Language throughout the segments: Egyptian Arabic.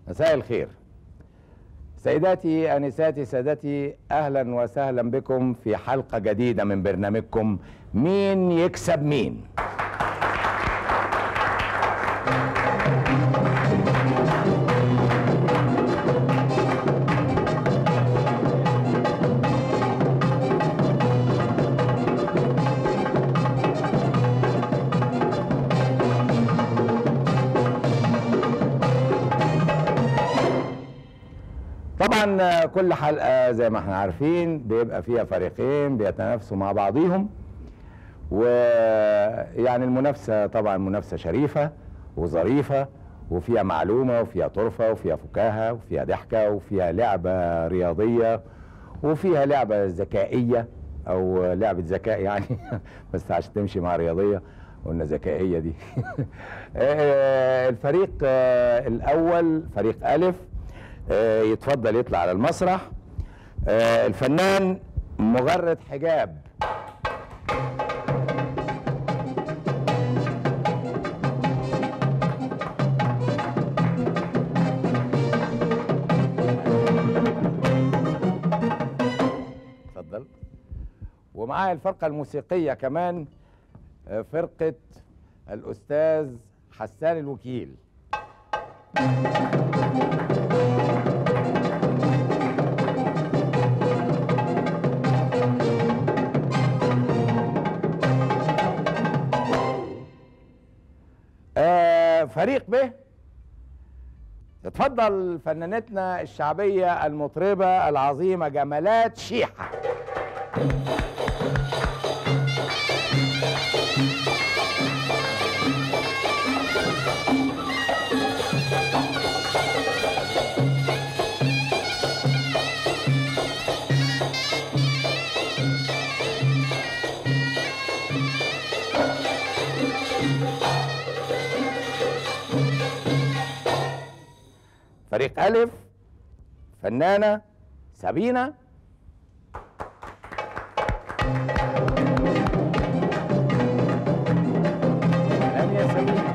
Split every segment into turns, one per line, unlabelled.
مساء الخير سيداتي انساتي سادتي اهلا وسهلا بكم في حلقه جديده من برنامجكم مين يكسب مين طبعا كل حلقه زي ما احنا عارفين بيبقى فيها فريقين بيتنافسوا مع بعضيهم ويعني المنافسه طبعا منافسه شريفه وظريفه وفيها معلومه وفيها طرفه وفيها فكاهه وفيها ضحكه وفيها لعبه رياضيه وفيها لعبه ذكائيه او لعبه ذكاء يعني بس عشان تمشي مع رياضيه قلنا ذكائيه دي الفريق الاول فريق الف يتفضل يطلع على المسرح الفنان مغرد حجاب اتفضل ومعاه الفرقة الموسيقية كمان فرقة الأستاذ حسان الوكيل آه فريق ب تتفضل فنانتنا الشعبية المطربة العظيمة جمالات شيحة فريق ألف فنانة سابينة أهلاً يا سابينة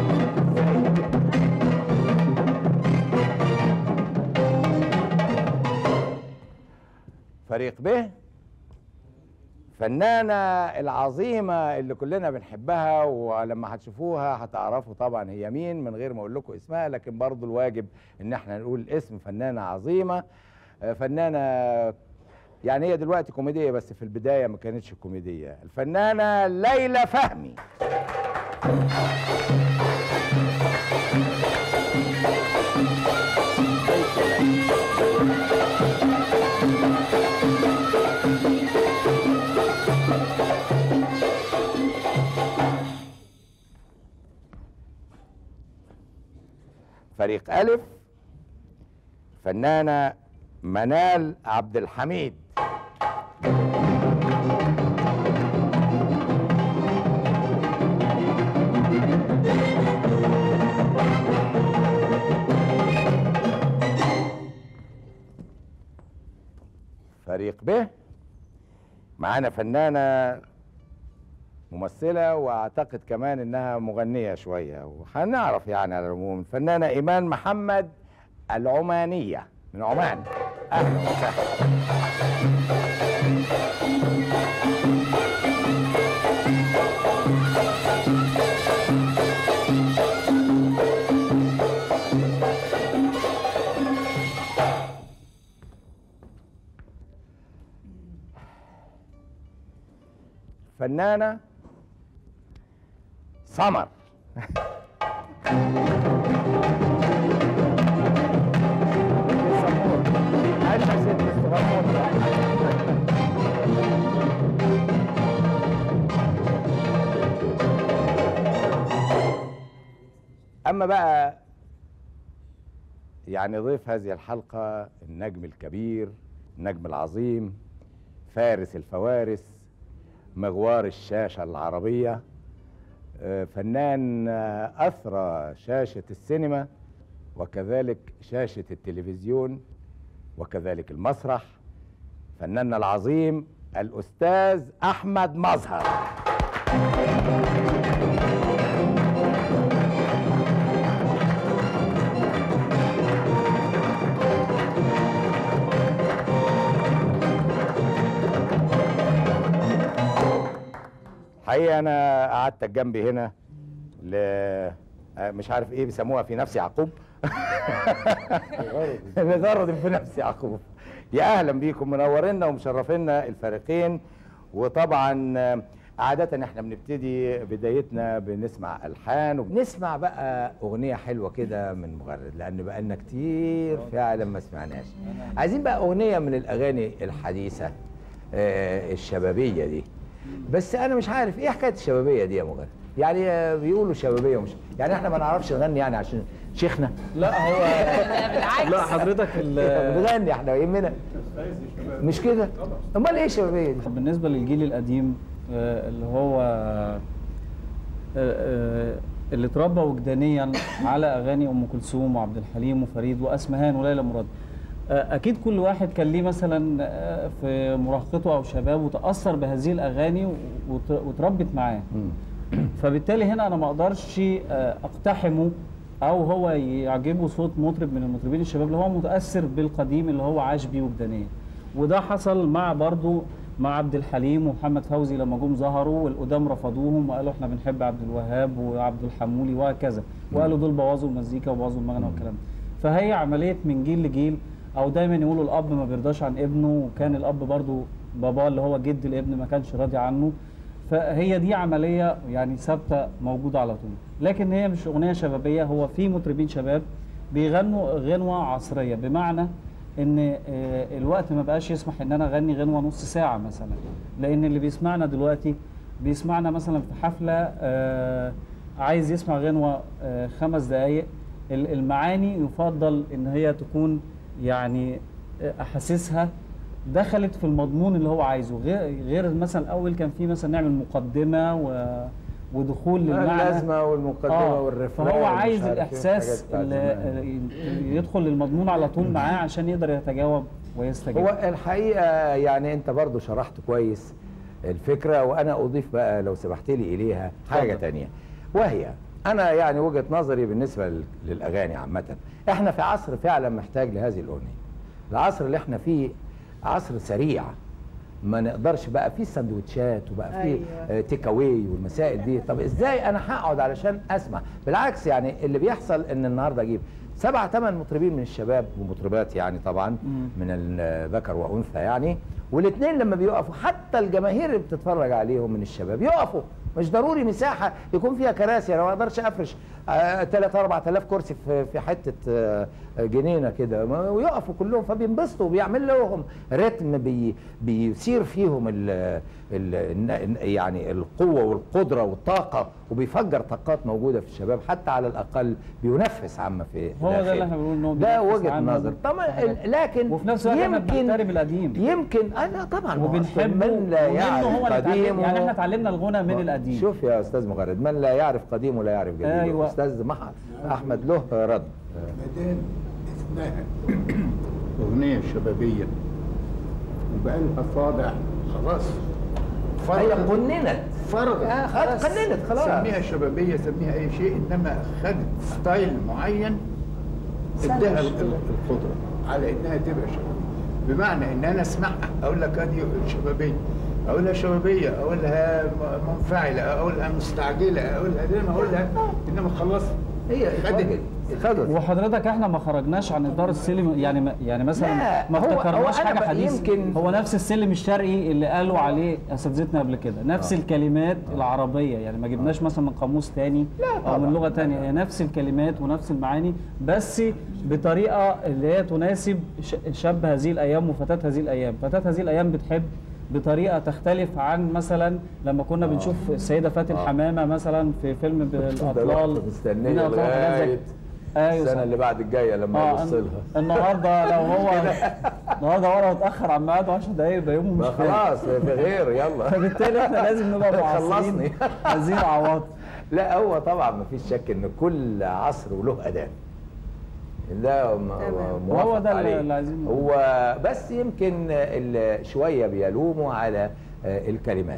فريق ب فنانة العظيمة اللي كلنا بنحبها ولما هتشوفوها هتعرفوا طبعا هي مين من غير ما اقول لكم اسمها لكن برضو الواجب ان احنا نقول اسم فنانة عظيمة آه، فنانة يعني هي دلوقتي كوميدية بس في البداية ما كانتش كوميدية الفنانة ليلى فهمي فريق ألف فنانة منال عبد الحميد فريق ب معانا فنانة ممثلة واعتقد كمان انها مغنية شوية وهنعرف يعني على العموم الفنانة ايمان محمد العمانية من عمان اهلا وسهلا فنانة سمر عايشة ست الصغنون أما بقى يعني ضيف هذه الحلقة النجم الكبير النجم العظيم فارس الفوارس مغوار الشاشة العربية آه، فنان آه، أثرى شاشة السينما وكذلك شاشة التلفزيون وكذلك المسرح فناننا العظيم الأستاذ أحمد مظهر حقيقة أنا قعدت جنبي هنا ل مش عارف إيه بيسموها في نفس يعقوب لغرض في نفس يعقوب يا أهلا بيكم منورينا ومشرفينا الفريقين وطبعا عادة احنا بنبتدي بدايتنا بنسمع ألحان وبنسمع بقى أغنية حلوة كده من مغرد لأن بقى لنا كتير فعلا ما سمعناش عايزين بقى أغنية من الأغاني الحديثة آه، الشبابية دي بس أنا مش عارف إيه حكاية الشبابية دي يا مغرد يعني آه، بيقولوا شبابية ومش يعني احنا ما نعرفش نغني يعني عشان شيخنا
لا هو
بالعكس
لا حضرتك ال-
بنغني احنا يهمنا مش كده امال ايه الشبابيه دي
بالنسبه للجيل القديم آه، اللي هو آه، آه، اللي اتربى وجدانيا على اغاني ام كلثوم وعبد الحليم وفريد واسمهان وليلى مراد آه، اكيد كل واحد كان ليه مثلا آه، في مراهقته او شبابه تاثر بهذه الاغاني وت- واتربت معاه فبالتالي هنا انا ما اقدرش آه، اقتحمه او هو يعجبه صوت مطرب من المطربين الشباب اللي هو متاثر بالقديم اللي هو عاش بيه وجدانيا وده حصل مع برضو مع عبد الحليم ومحمد فوزي لما جم ظهروا والقدام رفضوهم وقالوا احنا بنحب عبد الوهاب وعبد الحمولي وهكذا وقالوا دول بوظوا المزيكا وبوظوا المغنى والكلام ده فهي عمليه من جيل لجيل او دايما يقولوا الاب ما بيرضاش عن ابنه وكان الاب برضو باباه اللي هو جد الابن ما كانش راضي عنه فهي دي عمليه يعني ثابته موجوده على طول لكن هي مش اغنيه شبابيه هو في مطربين شباب بيغنوا غنوه عصريه بمعنى ان آه، الوقت ما بقاش يسمح ان انا اغني غنوه نص ساعه مثلا لان اللي بيسمعنا دلوقتي بيسمعنا مثلا في حفله آه، عايز يسمع غنوه آه، خمس دقائق ال- المعاني يفضل ان هي تكون يعني آه، احاسيسها دخلت في المضمون اللي هو عايزه غير غير مثلا الاول كان في مثلا نعمل مقدمه و ودخول للمعنى
اللازمه والمقدمه
آه،
والرفران
فهو
ومش
عايز
عارف إيه
الاحساس
والحاجات بتاعت
اللي
زمان.
يدخل للمضمون على طول معاه عشان يقدر يتجاوب ويستجيب
هو الحقيقه يعني انت برضو شرحت كويس الفكره وانا اضيف بقى لو سمحت لي اليها حاجه
اتفضل.
تانية وهي انا يعني وجهه نظري بالنسبه لل- للاغاني عامه احنا في عصر فعلا محتاج لهذه الاغنيه العصر اللي احنا فيه عصر سريع ما نقدرش بقى في سندوتشات وبقى في
أيوة.
آه، تيك اواي والمسائل دي طب ازاي انا هقعد علشان اسمع بالعكس يعني اللي بيحصل ان النهارده اجيب سبع ثمان مطربين من الشباب ومطربات يعني طبعا
مم.
من الذكر وانثى يعني والاثنين لما بيقفوا حتى الجماهير اللي بتتفرج عليهم من الشباب يقفوا مش ضروري مساحه يكون فيها كراسي انا ما اقدرش افرش 3 4000 كرسي في في حته آه، جنينه كده ما- ويقفوا كلهم فبينبسطوا وبيعمل لهم رتم بي بيثير فيهم ال ال الن- يعني القوه والقدره والطاقه وبيفجر طاقات موجوده في الشباب حتى على الاقل بينفس عما في
هو ده
داخله.
اللي احنا بنقول ان هو
ده
بينفس
وجهه
عنه
نظر طبعا
حاجات.
لكن
وفي نفس الوقت احنا بنحترم القديم
يمكن انا طبعا ما هو أصل
وبنحبه
من لا
ومنه
يعرف
هو اللي اتعلم
قديمه
يعني احنا اتعلمنا الغنى من القديم
شوف يا استاذ مغرد من لا يعرف قديمه لا يعرف جديده
أيوة.
استاذ مح- احمد له رد
مدام اسمها أغنية شبابية وبقالها صادع خلاص
هي
فرغت
قننت
فرغت
آه، خلاص قننت خلاص
سميها شبابية سميها أي شيء إنما خدت ستايل معين اداها ال- ال- القدرة على إنها تبقى شبابية بمعنى إن أنا أسمعها أقول لك أدي شبابية أقولها شبابية أقولها م- منفعلة أقولها مستعجلة أقولها زي ما أقولها إنما خلاص
هي
خدت
اتوجد خدت
وحضرتك احنا ما خرجناش عن اطار السلم يعني ما يعني مثلا
لا،
ما
هو- هو
افتكرناش
أنا
حاجه
بقى
حديثه
يمكن-
هو نفس السلم الشرقي اللي قالوا عليه اساتذتنا قبل كده نفس
آه.
الكلمات العربيه يعني ما جبناش مثلا من قاموس تاني او
طبعاً.
من لغه تانية هي نفس الكلمات ونفس المعاني بس بطريقه اللي هي تناسب ش- شاب هذه الايام وفتاه هذه الايام فتاه هذه الايام بتحب بطريقه تختلف عن مثلا لما كنا بنشوف السيده فاتن
آه.
حمامه مثلا في فيلم بالاطلال
مستنيه
من الأطلال وحاجات زي
لغايه
كده. ايوه
السنه
صح.
اللي بعد الجايه لما
اه
يبص
الن-
لها
النهارده لو هو النهارده هو لو اتاخر عن ميعاده 10 دقايق يبقى يومه مش
ما
فاهم
خلاص في غير يلا
فبالتالي احنا لازم نبقى معاصرين
خلصني.
هذه العواطف
لا هو طبعا ما فيش شك ان كل عصر وله اذان ده م-
تمام.
موافق
وهو ده اللي-
عليه.
اللي عايزين
هو بس يمكن ال- شويه بيلوموا على آه، الكلمات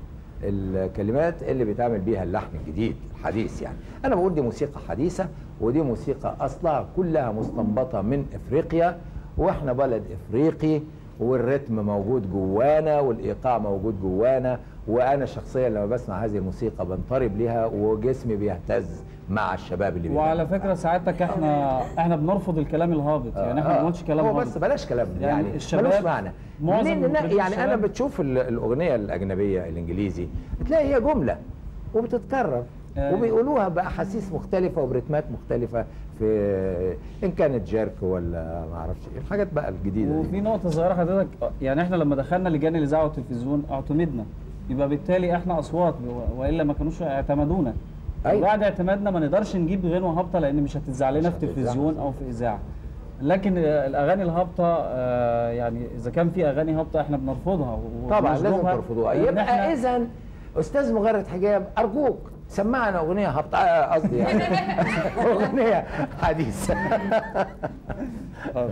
الكلمات اللي بيتعمل بيها اللحن الجديد الحديث يعني انا بقول دي موسيقى حديثه ودي موسيقى اصلها كلها مستنبطه من افريقيا واحنا بلد افريقي والريتم موجود جوانا والايقاع موجود جوانا وانا شخصيا لما بسمع هذه الموسيقى بنطرب ليها وجسمي بيهتز مع الشباب اللي
وعلى
بيغنوا.
فكره ساعتك احنا احنا بنرفض الكلام الهابط يعني احنا ما
آه،
بنقولش كلام
هو
هابط
بس بلاش كلام
يعني
يعني,
الشباب-
ملوش معنى
معظم
منين-
المطربين
يعني انا
الشباب-
بتشوف ال- الاغنيه الاجنبيه الانجليزي تلاقي هي جمله وبتتكرر
أيوة.
وبيقولوها باحاسيس مختلفه وبرتمات مختلفه في ان كانت جيرك ولا ما اعرفش ايه الحاجات بقى الجديده
وفي
دي
نقطة صغيرة حضرتك يعني احنا لما دخلنا لجان الإذاعة والتلفزيون اعتمدنا يبقى بالتالي احنا أصوات و- وإلا ما كانوش اعتمدونا
أيوة.
بعد اعتمادنا ما نقدرش نجيب غنوة هابطة لأن مش هتتذاع لنا
مش
في
هتتذاع.
تلفزيون أو في إذاعة لكن آه، الأغاني الهابطة آه، يعني إذا كان في أغاني هابطة احنا بنرفضها و-
طبعا لازم
وبنشجبها
ترفضوها
لأن
يبقى
إحنا-
اذا استاذ مغرد حجاب ارجوك سمعنا اغنيه هبط آه، قصدي يعني اغنيه حديثه
آه.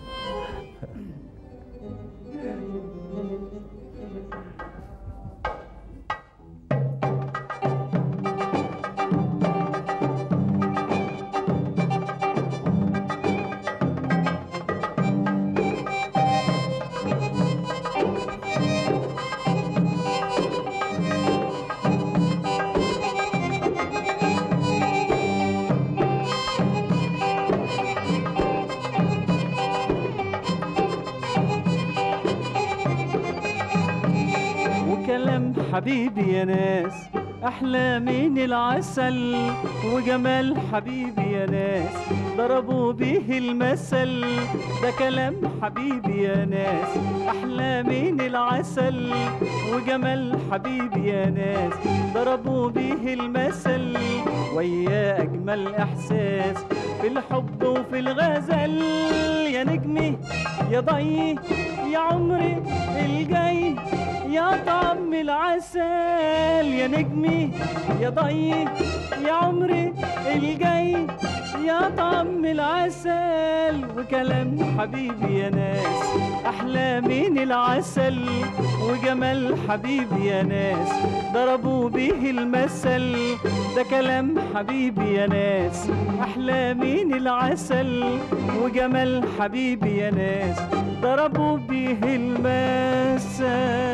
وكلام حبيبي يا ناس احلى من العسل وجمال حبيبي يا ناس ضربوا به المثل ده كلام حبيبي يا ناس احلى من العسل وجمال حبيبي يا ناس ضربوا به المثل ويا اجمل احساس في الحب وفي الغزل يا نجمي يا ضي يا عمري الجاي يا طعم العسل يا نجمي يا ضي يا عمري الجاي يا طعم العسل وكلام حبيبي يا ناس احلى من العسل وجمال حبيبي يا ناس ضربوا به المثل ده كلام حبيبي يا ناس احلى من العسل وجمال حبيبي يا ناس ضربوا به المثل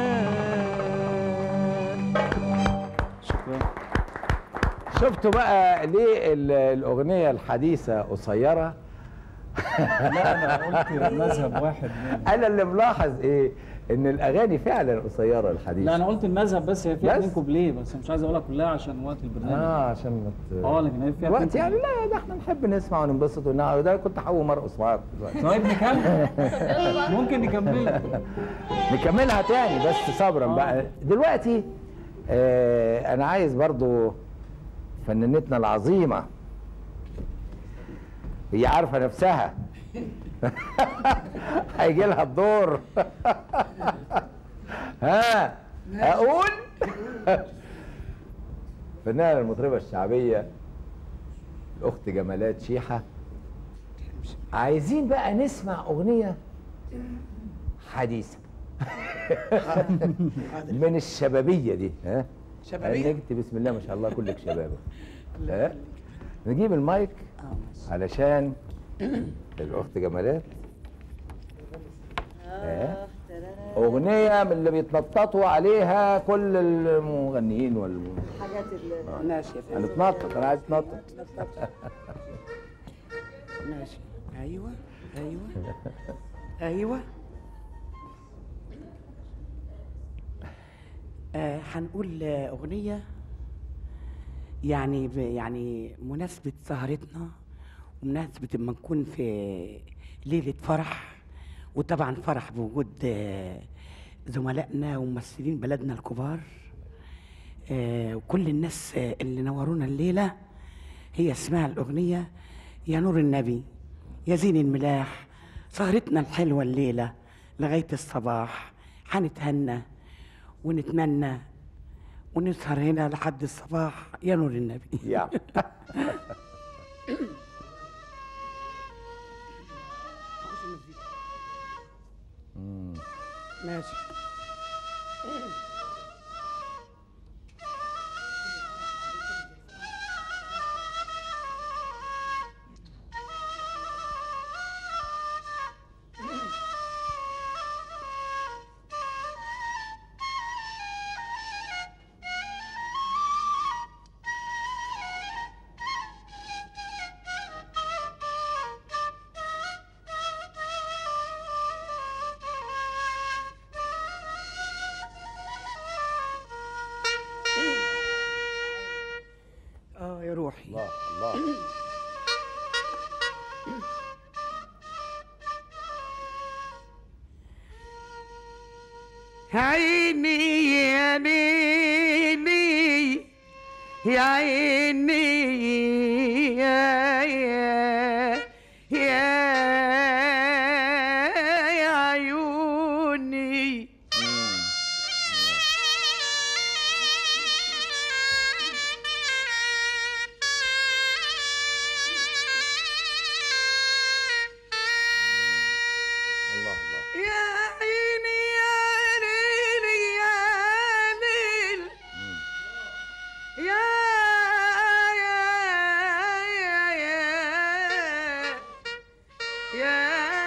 شكرا
شفتوا بقى ليه ال- الاغنيه الحديثه قصيره
لا أنا قلت مذهب واحد منهم.
انا اللي ملاحظ ايه ان الاغاني فعلا قصيره الحديثه
لا انا قلت المذهب بس هي فيها
بس؟
اتنين كوبليه بس مش عايز اقولها كلها عشان وقت البرنامج
اه عشان ما ت-
اه لكن هي فيها
الوقت
اتنين
يعني لا ده احنا نحب نسمع وننبسط ونقعد وده كنت هقوم ارقص معاكم دلوقتي
طيب نكمل ممكن نكملها
نكملها تاني بس صبرا
آه.
بقى دلوقتي آه انا عايز برضو فنانتنا العظيمه هي عارفه نفسها هيجي لها الدور ها اقول فنانه المطربه الشعبيه الاخت جمالات شيحه عايزين بقى نسمع اغنيه حديثه من الشبابيه دي ها
شبابية؟
انت بسم الله ما شاء الله كلك شبابه ها نجيب المايك علشان الاخت جمالات ها اغنيه من اللي بيتنططوا عليها كل المغنيين وال
حاجات ال- ماشي يا فندم
هنتنطط انا عايز اتنطط
ماشي ايوه ايوه ايوه آه هنقول آه، اغنيه يعني ب- يعني مناسبه سهرتنا ومناسبه اما نكون في ليله فرح وطبعا فرح بوجود آه، زملائنا وممثلين بلدنا الكبار آه، وكل الناس آه، اللي نورونا الليله هي اسمها الاغنيه يا نور النبي يا زين الملاح سهرتنا الحلوه الليله لغايه الصباح هنتهنى ونتمنى ونسهر هنا لحد الصباح يا نور النبي
يا
ماشي روحي
الله الله
عيني يا ليلي يا عيني يا يا يا يا عيوني
الله الله
يا عيني يا ليلي يا ليل يا يا يا يا يا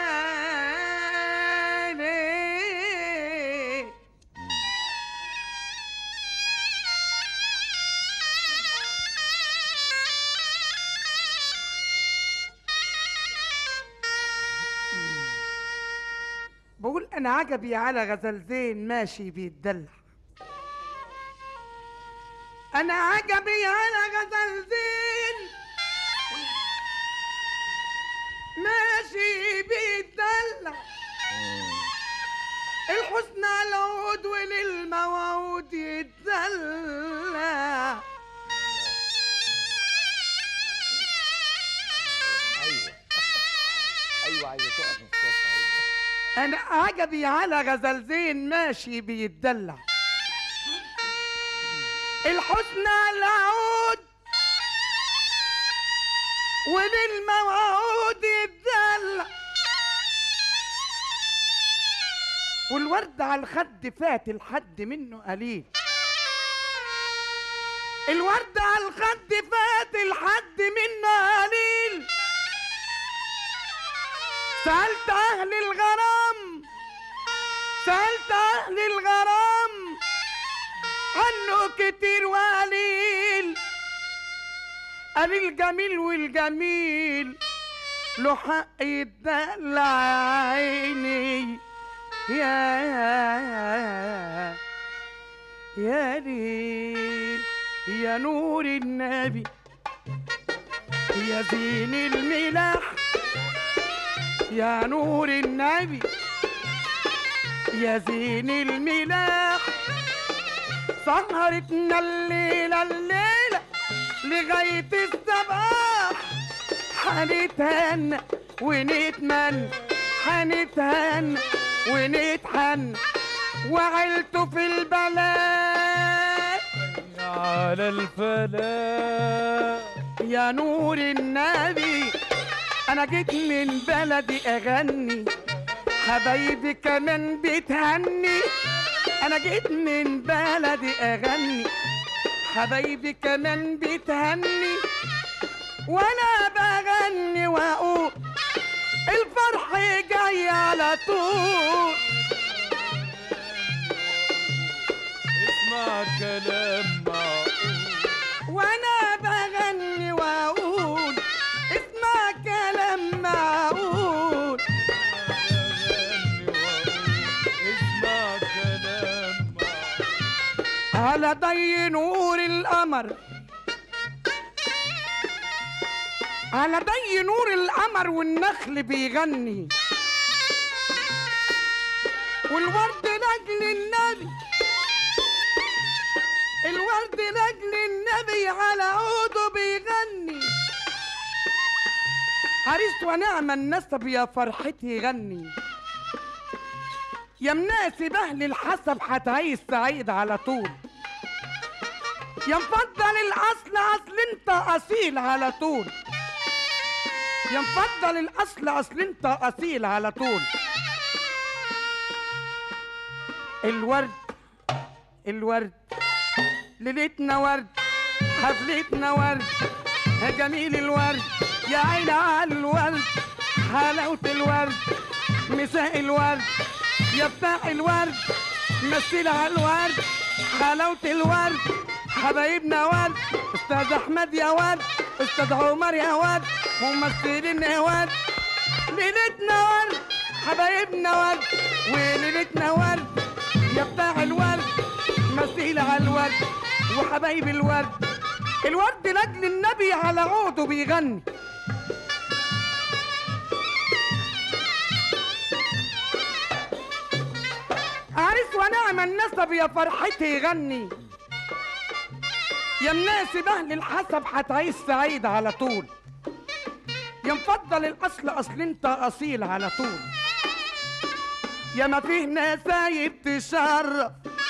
ليل بقول انا عجبي على غزلتين ماشي بيتدلع انا عجبي على غزلتين ماشي بيتدلع الحسن على العود وللموعود يتدلع
ايوه ايوه عايزه تقف من الصبح أيوة.
انا عجبي على غزلتين ماشي بيتدلع الحسن على العود وللموعود يتدلع والورد على الخد فات الحد منه قليل الورد على الخد فات الحد منه قليل سألت أهل الغرام سألت أهل الغرام عنه كتير وقليل قال الجميل والجميل له حق يتدلع يا عيني يا يا ليل يا نور النبي يا زين الملاح يا نور النبي يا زين الملاح سهرتنا الليلة الليلة لغاية الصباح هنتهنى ونتمنى هنتهنى ونتحنى وعيلته في البلد
على الفلاح
يا نور النبي انا جيت من بلدي اغني حبايبي كمان بتهني انا جيت من بلدي اغني حبايبي كمان بتهني وانا بغني واقول الفرح جاي على طول
اسمع كلام معقول
وانا بغني واقول اسمع كلام معقول
غني وأقول اسمع كلام معقول
على ضي نور القمر على ضي نور القمر والنخل بيغني والورد لاجل النبي الورد لاجل النبي على عوده بيغني عريس ونعم النسب يا فرحتي غني يا مناسب اهل الحسب هتعيش سعيد على طول يا مفضل الاصل اصل انت اصيل على طول يا مفضل الاصل اصل انت اصيل على طول الورد الورد ليلتنا ورد حفلتنا ورد يا جميل الورد يا عيني على الورد حلاوة الورد مساء الورد يا بتاع الورد مثل على الورد حلاوة الورد حبايبنا ورد استاذ احمد يا ورد استاذ عمر يا ورد ممثلين يا ورد ليلتنا ورد حبايبنا ورد وليلتنا ورد يا بتاع الورد مثيل على الورد وحبايب الورد الورد لاجل النبي على عوده بيغني عريس ونعم النسب يا فرحتي يغني يا مناسب اهل الحسب هتعيش سعيد على طول يا مفضل الاصل اصل انت اصيل على طول يا ما فيه نسايب تشرف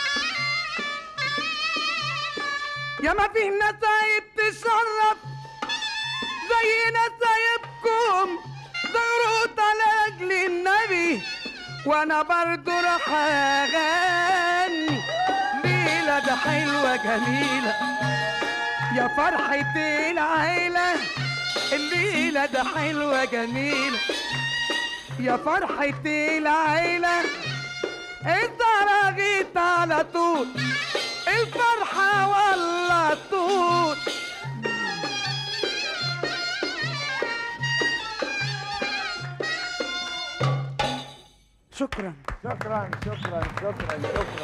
يا ما فيه نسايب تشرف زي نسايبكم زغروت على اجل النبي وانا برضو راح اغني ليلة ده حلوة جميلة يا فرحة العيلة الليلة ده حلوة جميلة يا فرحة العيلة انت رغيت على طول الفرحة والله طول شكرا
شكرا شكرا شكرا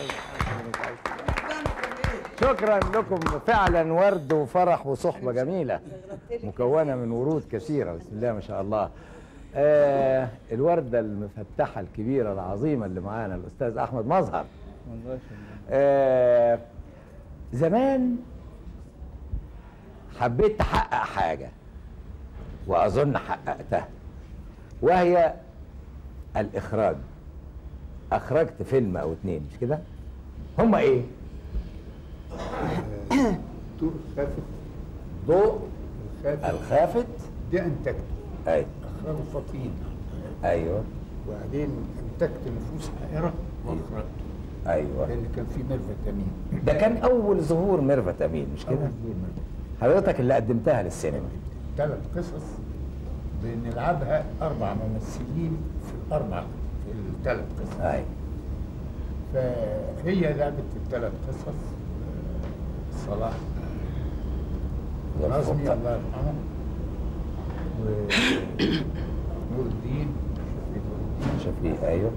شكرا شكرا لكم فعلا ورد وفرح وصحبة جميلة مكونة من ورود كثيرة بسم الله ما شاء الله آه الوردة المفتحة الكبيرة العظيمة اللي معانا الأستاذ أحمد مظهر
الله يخليك.
آه زمان حبيت تحقق حاجة وأظن حققتها وهي الإخراج أخرجت فيلم أو اتنين مش كده؟ هما إيه؟
دور خافت
ضوء
الخافت
الخافت
دي انتجته
أيوه
اخراج فطين
أيوه
وبعدين انتجت نفوس حائره واخرجته
أيوه
اللي كان فيه ميرفت امين
ده كان أول ظهور ميرفت أمين مش كده؟
أول دور ميرفت.
حضرتك اللي قدمتها للسينما
ثلاث قصص بنلعبها اربع ممثلين في الاربع في الثلاث قصص
أيوه
فهي لعبت الثلاث قصص آه، صلاح نظمي الله يرحمه ونور الدين شفيق نور الدين
شفيق أيوه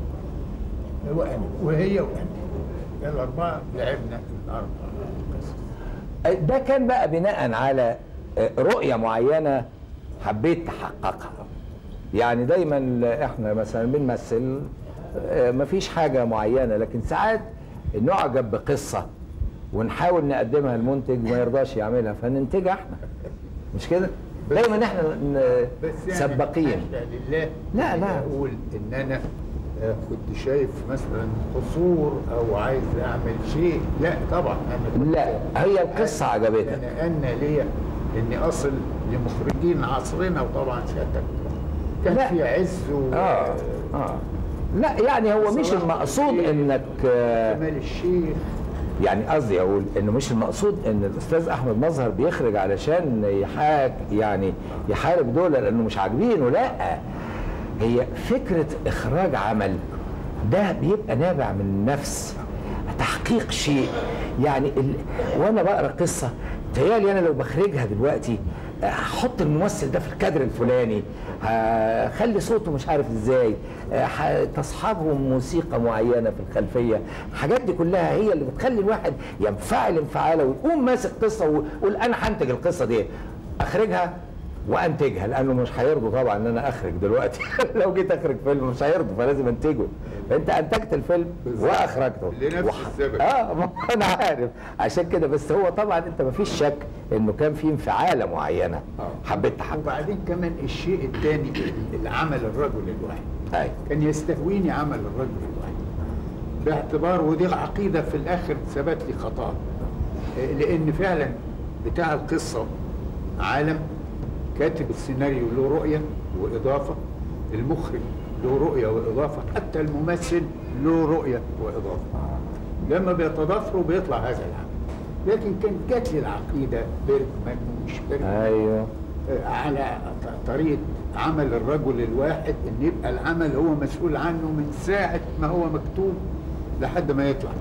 وأنا وهي وأنا الأربعة لعبنا الأربع قصص
ده كان بقى بناء على رؤية معينة حبيت تحققها يعني دايما احنا مثلا بنمثل مفيش حاجة معينة لكن ساعات نعجب بقصة ونحاول نقدمها المنتج ما يرضاش يعملها فننتجها احنا مش كده؟ دايما احنا ن-
بس يعني
سباقين
حاشا لله
لا،
إني
لا.
أقول إن أنا آه، كنت شايف مثلا قصور أو عايز أعمل شيء لا طبعا أنا كنت-
لا هي القصة عجبتك
أنا أنا ليا إني أصل لمخرجين عصرنا وطبعا سيادتك كان
لا.
في عز و
اه اه لا يعني هو مش
صلاح
المقصود
الدين،
انك آه،
كمال الشيخ
يعني قصدي اقول انه مش المقصود ان الاستاذ احمد مظهر بيخرج علشان يحاك يعني يحارب دول لانه مش عاجبينه لا هي فكره اخراج عمل ده بيبقى نابع من نفس تحقيق شيء يعني ال... وانا بقرا قصه تهيألي انا لو بخرجها دلوقتي هحط الممثل ده في الكادر الفلاني هخلي صوته مش عارف ازاي ه- تصحبه موسيقى معينه في الخلفيه الحاجات دي كلها هي اللي بتخلي الواحد ينفعل انفعاله ويقوم ماسك قصه ويقول انا هنتج القصه دي اخرجها وانتجها لانه مش هيرضوا طبعا ان انا اخرج دلوقتي لو جيت اخرج فيلم مش هيرضوا فلازم انتجه فانت انتجت الفيلم
بالظبط.
واخرجته
لنفس
وح-
السبب.
اه ما انا عارف عشان كده بس هو طبعا انت ما فيش شك انه كان في انفعاله معينه
آه.
حبيت تحقق
وبعدين كمان الشيء الثاني اللي عمل الرجل الواحد
ايوه
كان يستهويني عمل الرجل الواحد باعتبار ودي العقيدة في الآخر ثبت لي خطأ آه، لأن فعلا بتاع القصة عالم كاتب السيناريو له رؤية وإضافة المخرج له رؤية وإضافة حتى الممثل له رؤية وإضافة لما بيتضافروا بيطلع هذا العمل لكن كانت جات لي العقيدة بيركمان ومش بيركمان
ايوه
على ط- طريقة عمل الرجل الواحد ان يبقى العمل هو مسؤول عنه من ساعة ما هو مكتوب لحد ما يطلع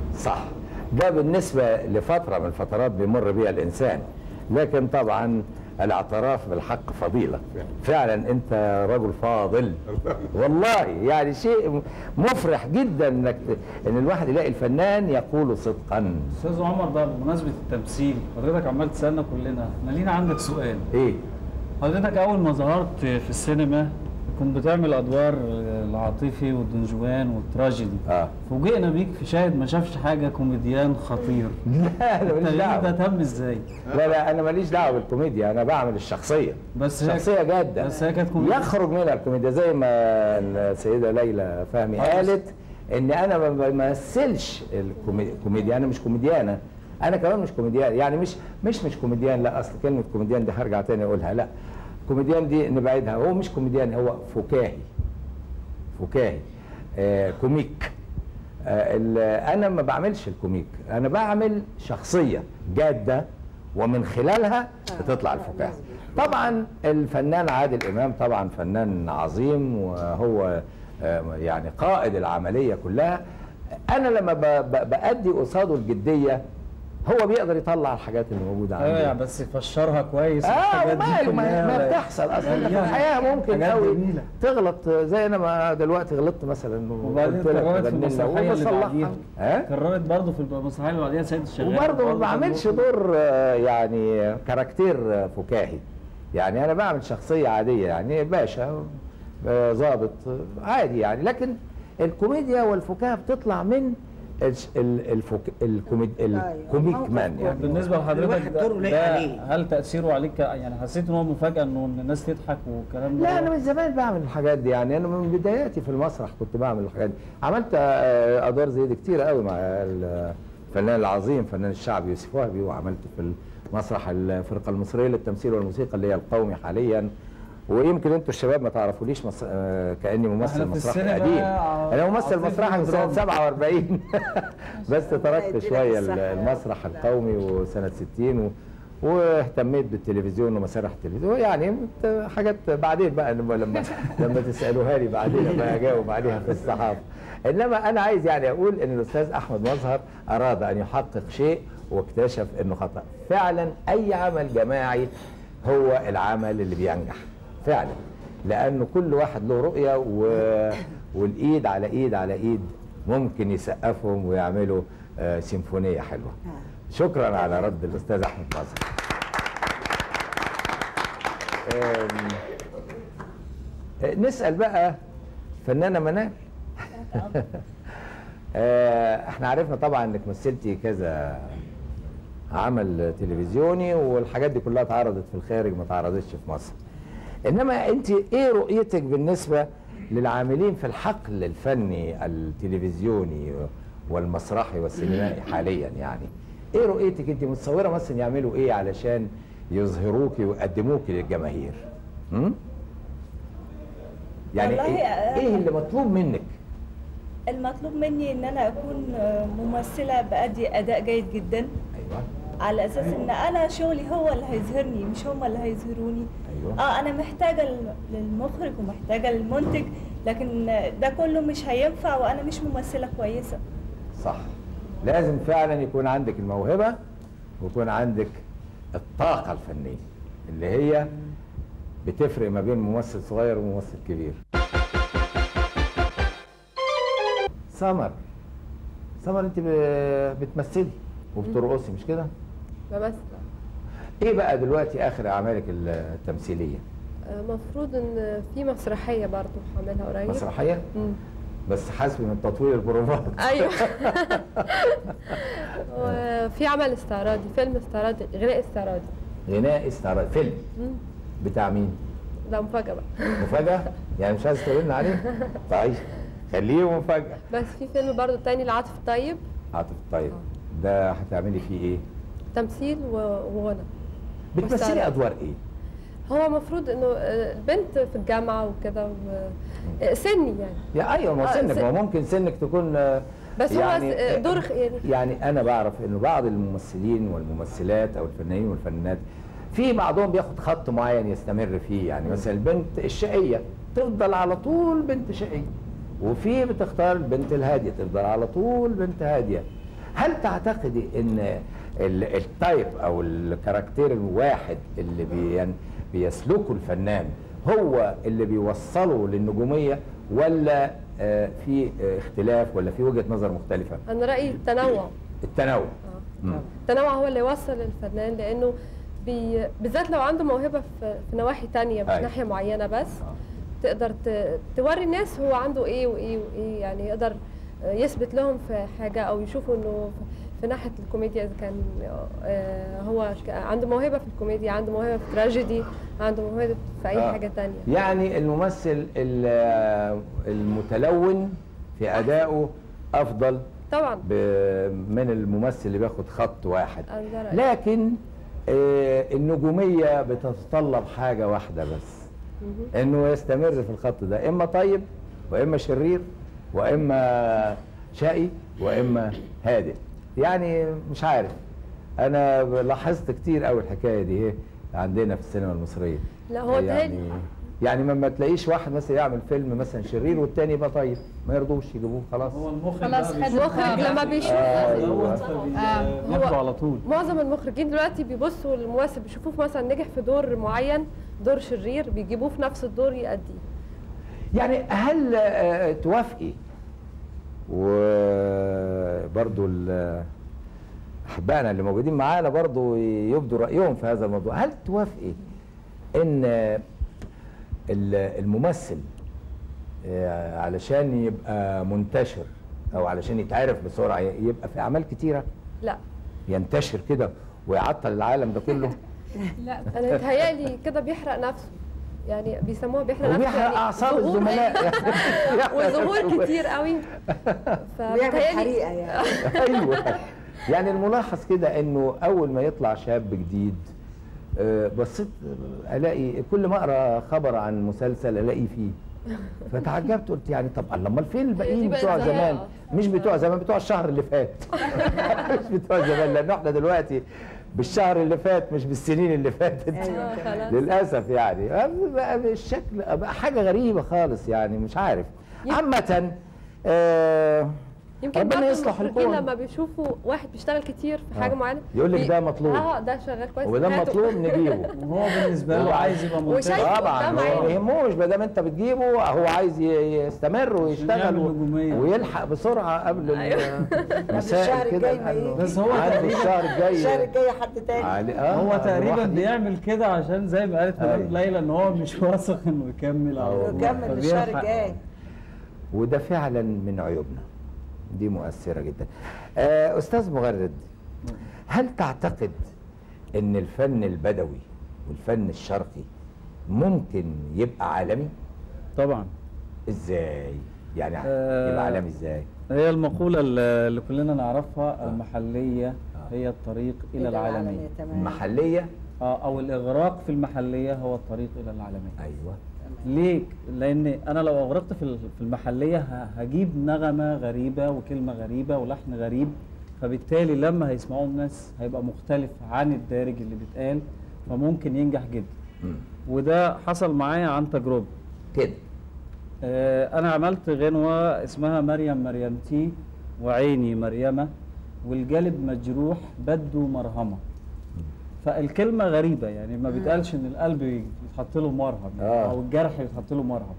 صح ده بالنسبة لفترة من الفترات بيمر بيها الإنسان لكن طبعا الاعتراف بالحق فضيله فعلا انت رجل فاضل والله يعني شيء مفرح جدا انك ت- ان الواحد يلاقي الفنان يقول صدقا
استاذ عمر بقى بمناسبه التمثيل حضرتك عمال تسالنا كلنا احنا لينا عندك سؤال
ايه
حضرتك اول ما ظهرت في السينما كنت بتعمل ادوار العاطفي والدنجوان والتراجيدي
اه
فوجئنا بيك في شاهد ما شافش حاجه كوميديان خطير
لا انا ماليش
التغيير ده
دعوه
تم ازاي
لا لا انا ماليش دعوه بالكوميديا انا بعمل الشخصيه
بس هي-
شخصيه جاده
بس هي كانت كوميديا.
يخرج منها الكوميديا زي ما السيده ليلى فهمي
آه، بس-
قالت ان انا ما بمثلش الكومي- الكوميديا انا مش كوميديانه انا كمان مش كوميديان يعني مش مش مش كوميديان لا اصل كلمه كوميديان دي هرجع تاني اقولها لا كوميديان دي نبعدها هو مش كوميديان هو فكاهي فكاهي آه كوميك آه ال- انا ما بعملش الكوميك انا بعمل شخصيه جاده ومن خلالها بتطلع الفكاهه طبعا الفنان عادل امام طبعا فنان عظيم وهو آه، يعني قائد العمليه كلها انا لما ب- ب- بادي قصاده الجديه هو بيقدر يطلع الحاجات اللي موجوده
ايوه
عنده
يعني بس يفشرها كويس
اه
الحاجات دي
ما, ما,
كلها.
ما بتحصل اصلا انت في
يعني
الحياه ممكن
حاجات
قوي
جميلة.
تغلط زي انا ما دلوقتي غلطت مثلا
وبعدين
وقلت لك
كررت في
غني لنا
المسرحيه اللي
وبصلحها.
بعديها
ها
كررت برضه في المسرحيه اللي بعديها سيد الشغال
وبرضه ما
برضه
بعملش
كان
دور آه، يعني كاركتير آه، فكاهي يعني انا بعمل شخصيه عاديه يعني باشا آه، ضابط آه، عادي يعني لكن الكوميديا والفكاهه بتطلع من الش- ال- الفك الكوميد الكوميك مان يعني
بالنسبه لحضرتك
الواحد
ده,
دوره لايق
ده
عليه.
هل تاثيره عليك يعني حسيت ان هو مفاجاه انه إن الناس تضحك والكلام ده
لا انا من زمان بعمل الحاجات دي يعني انا من بداياتي في المسرح كنت بعمل الحاجات دي عملت آه، ادوار زي دي كتير قوي مع الفنان العظيم فنان الشعبي يوسف وهبي وعملت في المسرح الفرقه المصريه للتمثيل والموسيقى اللي هي القومي حاليا ويمكن انتوا الشباب ما تعرفوليش مص... آه، كاني ممثل
إحنا في
مسرحي
السينما
قديم
ع-
انا ممثل
عاطفي
مسرحي من سنه
ودراما.
47 بس تركت
يديلك
شويه
الصحة يا رب.
المسرح القومي وسنه 60 و... واهتميت بالتلفزيون ومسارح التلفزيون يعني بت- حاجات بعدين بقى لما لما, لما تسالوها لي بعدين بقى اجاوب عليها في الصحافه انما انا عايز يعني اقول ان الاستاذ احمد مظهر اراد ان يحقق شيء واكتشف انه خطا فعلا اي عمل جماعي هو العمل اللي بينجح فعلا لانه كل واحد له رؤيه و... والايد على ايد على ايد ممكن يسقفهم ويعملوا آه، سيمفونيه حلوه شكرا على رد الاستاذ احمد مظهر أم، نسال بقى فنانه منال آه، احنا عرفنا طبعا انك مثلتي كذا عمل تلفزيوني والحاجات دي كلها اتعرضت في الخارج ما اتعرضتش في مصر انما انت ايه رؤيتك بالنسبه للعاملين في الحقل الفني التلفزيوني والمسرحي والسينمائي حاليا يعني ايه رؤيتك انت متصوره مثلا يعملوا ايه علشان يظهروكي ويقدموكي للجماهير هم؟ يعني
والله،
ايه,
آه،
إيه اللي مطلوب منك
المطلوب مني ان انا اكون ممثله بادي اداء جيد جدا
ايوه
على اساس ان انا شغلي هو اللي هيظهرني مش هم اللي هيظهروني
ايوه
اه انا محتاجه لل- للمخرج ومحتاجه للمنتج لكن ده كله مش هينفع وانا مش ممثله كويسه
صح لازم فعلا يكون عندك الموهبة ويكون عندك الطاقة الفنية اللي هي بتفرق ما بين ممثل صغير وممثل كبير سمر سمر انت ب- بتمثلي وبترقصي مش كده؟
بمثل
ايه بقى دلوقتي اخر اعمالك التمثيلية؟
المفروض ان في مسرحيه برضو هعملها قريب
مسرحية؟
مم.
بس حسب من تطوير البروفات
ايوه وفي عمل استعراضي فيلم استعراضي غناء استعراضي
غناء استعراض فيلم
مم.
بتاع مين؟
ده مفاجاه بقى
مفاجأة؟ يعني مش عايز تقول لنا عليه؟ طيب خليه مفاجأة
بس في فيلم برضو تاني لعاطف الطيب
عاطف طيب ده هتعملي فيه ايه؟
تمثيل و- وغنى
بتمثلي
مستعرض.
ادوار ايه؟
هو المفروض انه آه، البنت في الجامعه وكده و... آه، سني يعني
يا ايوه ما هو
آه،
سنك
س-
ما هو ممكن سنك تكون آه،
بس هو س- آه، دور خ- يعني
يعني انا بعرف انه بعض الممثلين والممثلات او الفنانين والفنانات في بعضهم بياخد خط معين يستمر فيه يعني مثلا البنت الشقيه تفضل على طول بنت شقيه وفي بتختار البنت الهاديه تفضل على طول بنت هاديه هل تعتقدي ان ال- التايب او الكاركتير الواحد اللي بين بيسلكه الفنان هو اللي بيوصله للنجوميه ولا آه، في آه، اختلاف ولا في وجهه نظر مختلفه
انا رايي التنوع
التنوع مم.
التنوع هو اللي يوصل الفنان لانه بي... بالذات لو عنده موهبه في, في نواحي تانية مش
أيوة.
ناحيه معينه بس تقدر ت... توري الناس هو عنده ايه وايه وايه يعني يقدر يثبت لهم في حاجه او يشوفوا انه في- في ناحيه الكوميديا اذا كان آه، هو ك- عنده موهبه في الكوميديا عنده موهبه في التراجيدي عنده موهبه في اي
آه.
حاجه تانية
يعني الممثل ال- المتلون في ادائه افضل
طبعا
ب- من الممثل اللي بياخد خط واحد
أنا ده رأيي.
لكن آه، النجوميه بتتطلب حاجه واحده بس انه يستمر في الخط ده اما طيب واما شرير واما شقي واما هادئ يعني مش عارف انا لاحظت كتير قوي الحكايه دي ايه عندنا في السينما المصريه
لا هو
يعني
تهيألي
يعني ما ما تلاقيش واحد مثلا يعمل فيلم مثلا شرير والتاني يبقى طيب ما يرضوش يجيبوه خلاص
هو المخرج
خلاص
بقى
خد
بيشوف
المخرج لما بيشوف
أيوة.
آه.
بياخده على طول
معظم المخرجين دلوقتي بيبصوا للممثل بيشوفوه مثلا نجح في دور معين دور شرير بيجيبوه في نفس الدور يأديه
يعني هل آه، توافقي وبرضو ال- احبائنا اللي موجودين معانا برضو يبدوا رايهم في هذا الموضوع هل توافقي ان ال- الممثل آه، علشان يبقى منتشر او علشان يتعرف بسرعه يبقى في اعمال كتيره
لا
ينتشر كده ويعطل العالم ده كله
انا يتهيألي كده بيحرق نفسه يعني بيسموها بيحرق نفسه
وبيحرق
يعني
اعصاب
ظهور-
الزملاء
وظهور كتير قوي
بيعمل
فبيتهيألي
حريقه يعني
ايوه يعني الملاحظ كده انه اول ما يطلع شاب جديد آه، بصيت آه، الاقي كل ما اقرا خبر عن مسلسل الاقي فيه فتعجبت قلت يعني طب الله امال فين
دي
الباقيين
بقت
بتوع
ظاهرة.
زمان مش بتوع زمان بتوع الشهر اللي فات مش بتوع زمان لان احنا دلوقتي بالشهر اللي فات مش بالسنين اللي فاتت
آه، خلاص.
للاسف يعني بقى بالشكل بقى حاجه غريبه خالص يعني مش عارف عامه آه
يمكن
ربنا
برضه
يصلح
المخرجين
الكون
لما بيشوفوا واحد بيشتغل كتير في حاجه
آه.
معينه
يقول لك
بي-
ده مطلوب.
اه ده شغال كويس
وده
هاته.
مطلوب نجيبه
وهو بالنسبه له عايز يبقى منتشر
وشايف
طبعا
قدام
هو ما
عينه.
يهموش ما دام انت بتجيبه هو عايز ي- يستمر ويشتغل
يعمل
و-
نجومية.
ويلحق بسرعه قبل
أيوة.
المسائل
الشهر
كده
الجاي ما
لأنه
يجي.
بس هو
عنده
تقريبا
الشهر الجاي
الشهر الجاي حد تاني
علي- آه،
هو تقريبا
الواحد-
بيعمل كده عشان زي ما قالت مدام
أيوة.
ليلى ان هو مش واثق انه يكمل
آه
او
والله.
نكمل الشهر
فبيلحق.
الجاي
وده فعلا من عيوبنا دي مؤثره جدا آه، استاذ مغرد هل تعتقد ان الفن البدوي والفن الشرقي ممكن يبقى عالمي
طبعا
ازاي يعني
آه،
يبقى عالمي ازاي
هي المقولة اللي اللي كلنا نعرفها المحلية هي الطريق إلى العالمية
تمام
المحليه
آه، أو الإغراق في المحلية هو الطريق إلى العالمية
ايوه
ليه؟ لأن أنا لو أغرقت في ال- في المحلية ه- هجيب نغمة غريبة وكلمة غريبة ولحن غريب فبالتالي لما هيسمعوه الناس هيبقى مختلف عن الدارج اللي بيتقال فممكن ينجح جدا
مم.
وده حصل معايا عن تجربة
كده
آه، انا عملت غنوه اسمها مريم مريمتي وعيني مريمه والجالب مجروح بده مرهمه فالكلمه غريبه يعني ما بيتقالش ان القلب يتحط له مرهم يعني
آه.
او الجرح يتحط له مرهم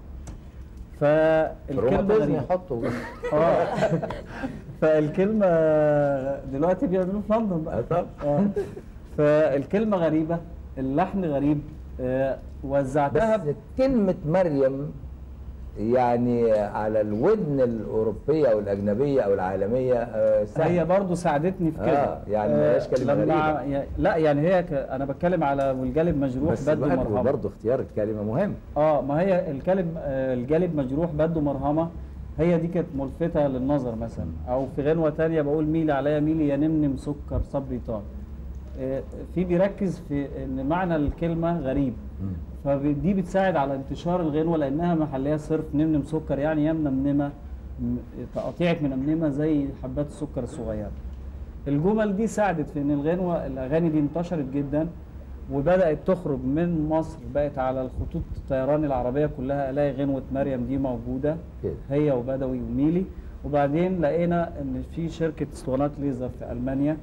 فالكلمه
الروماتيزم
غريبه
يحطوا
اه فالكلمه دلوقتي بيعملوه في لندن بقى
آه، طب.
اه فالكلمه غريبه اللحن غريب آه، وزعتها
بس كلمة مريم يعني على الودن الأوروبية أو الأجنبية أو العالمية آه، سهل.
هي برضو ساعدتني في كده
آه، يعني ما هياش كلمة
لما
غريبة.
يا- لا يعني هي ك... انا بتكلم على والجالب مجروح
بس
بده
برضه
مرهمه
برضه اختيار الكلمة مهم
اه ما هي الكلب آه الجالب مجروح بده مرهمه هي دي كانت ملفتة للنظر مثلا او في غنوة تانية بقول ميلي عليا ميلي يا نمنم سكر صبري طال آه، في بيركز في ان معنى الكلمة غريب فدي بتساعد على انتشار الغنوة لانها محلية صرف نمنم سكر يعني يا منمنمة م- تقطيعة منمنمة زي حبات السكر الصغيرة الجمل دي ساعدت في ان الغنوة الاغاني دي انتشرت جدا وبدأت تخرج من مصر بقت على الخطوط الطيران العربية كلها الاقي غنوة مريم دي موجودة
كده.
هي وبدوي وميلي وبعدين لقينا ان في شركة اسطوانات ليزر في المانيا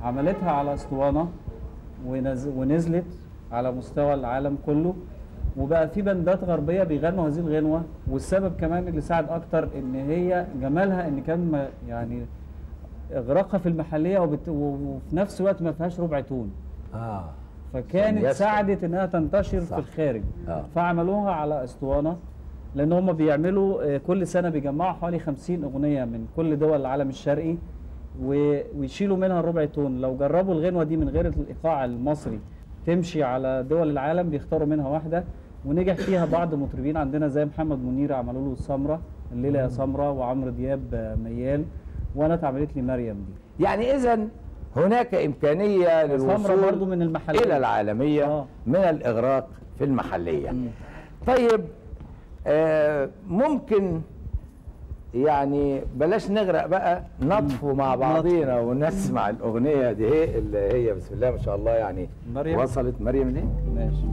عملتها على اسطوانه ونز... ونزلت على مستوى العالم كله وبقى في بندات غربيه بيغنوا هذه الغنوه والسبب كمان اللي ساعد اكتر ان هي جمالها ان كان ما- يعني اغراقها في المحليه وبت... وفي نفس الوقت ما فيهاش ربع تون
اه
فكانت
يسر.
ساعدت انها تنتشر
صح.
في الخارج
آه.
فعملوها على اسطوانه لان هم بيعملوا آه، كل سنه بيجمعوا حوالي 50 اغنيه من كل دول العالم الشرقي و- ويشيلوا منها الربع تون لو جربوا الغنوه دي من غير الايقاع المصري تمشي على دول العالم بيختاروا منها واحده ونجح فيها بعض مطربين عندنا زي محمد منير عملوا له سمره الليله يا سمره وعمرو دياب آه، ميال وانا اتعملت لي مريم دي
يعني اذا هناك امكانيه
سمره
للوصول
برضو من المحليه
الى العالميه
آه.
من الاغراق في المحليه
مم.
طيب آه ممكن يعني بلاش نغرق بقى نطفو مع بعضينا ونسمع الاغنيه دي هي اللي هي بسم الله ما شاء الله يعني
مريم؟
وصلت مريم دي
ماشي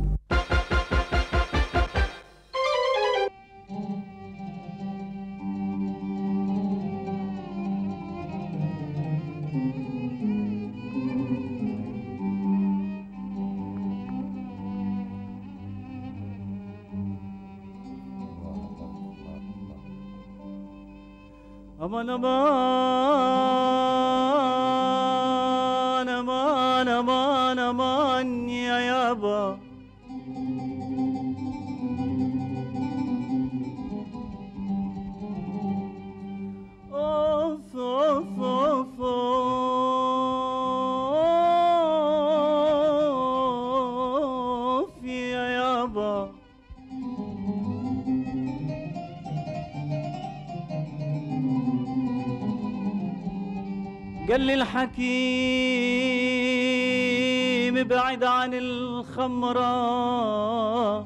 أمان أمان أمان أمان أمان يا يابا أوف أوف أوف أوف يا يابا قال لي الحكيم ابعد عن الخمرة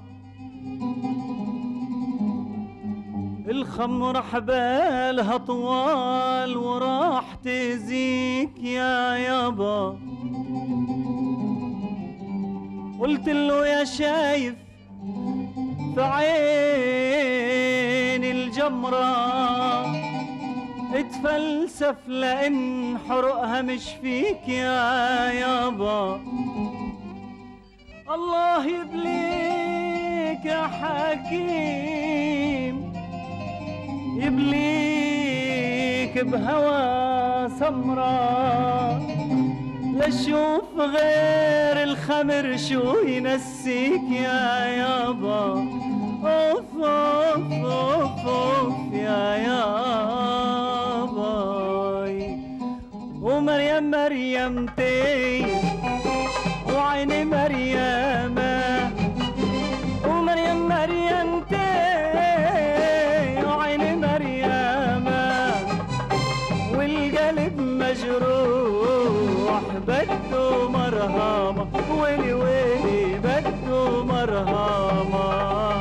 الخمرة حبالها طوال وراح تزيك يا يابا قلت له يا شايف في عين الجمره اتفلسف لان حرقها مش فيك يا يابا الله يبليك يا حكيم يبليك بهوى سمرة لشوف غير الخمر شو ينسيك يا يابا اوف اوف اوف اوف يا يابا ومريم مريمتي وعيني مريمة ومريم مريمتي وعيني مريمة والقلب مجروح بده مرهمة ويلي ويلي بده مرهمة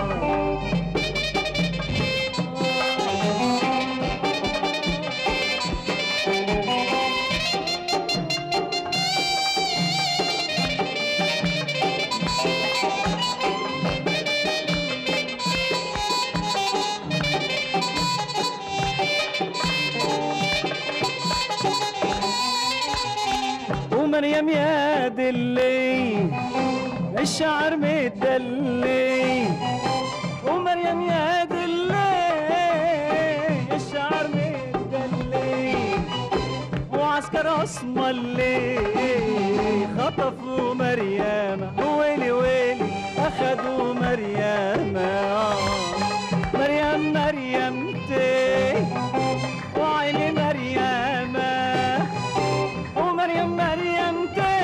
ومريم يا دلي الشعر مدلي ومريم يا دلي الشعر مدلي وعسكر اسمر اللي خطفوا مريم ويلي ويلي اخذوا مريم آه. مريم مريمتي وعيني مريم ومريم مريمتي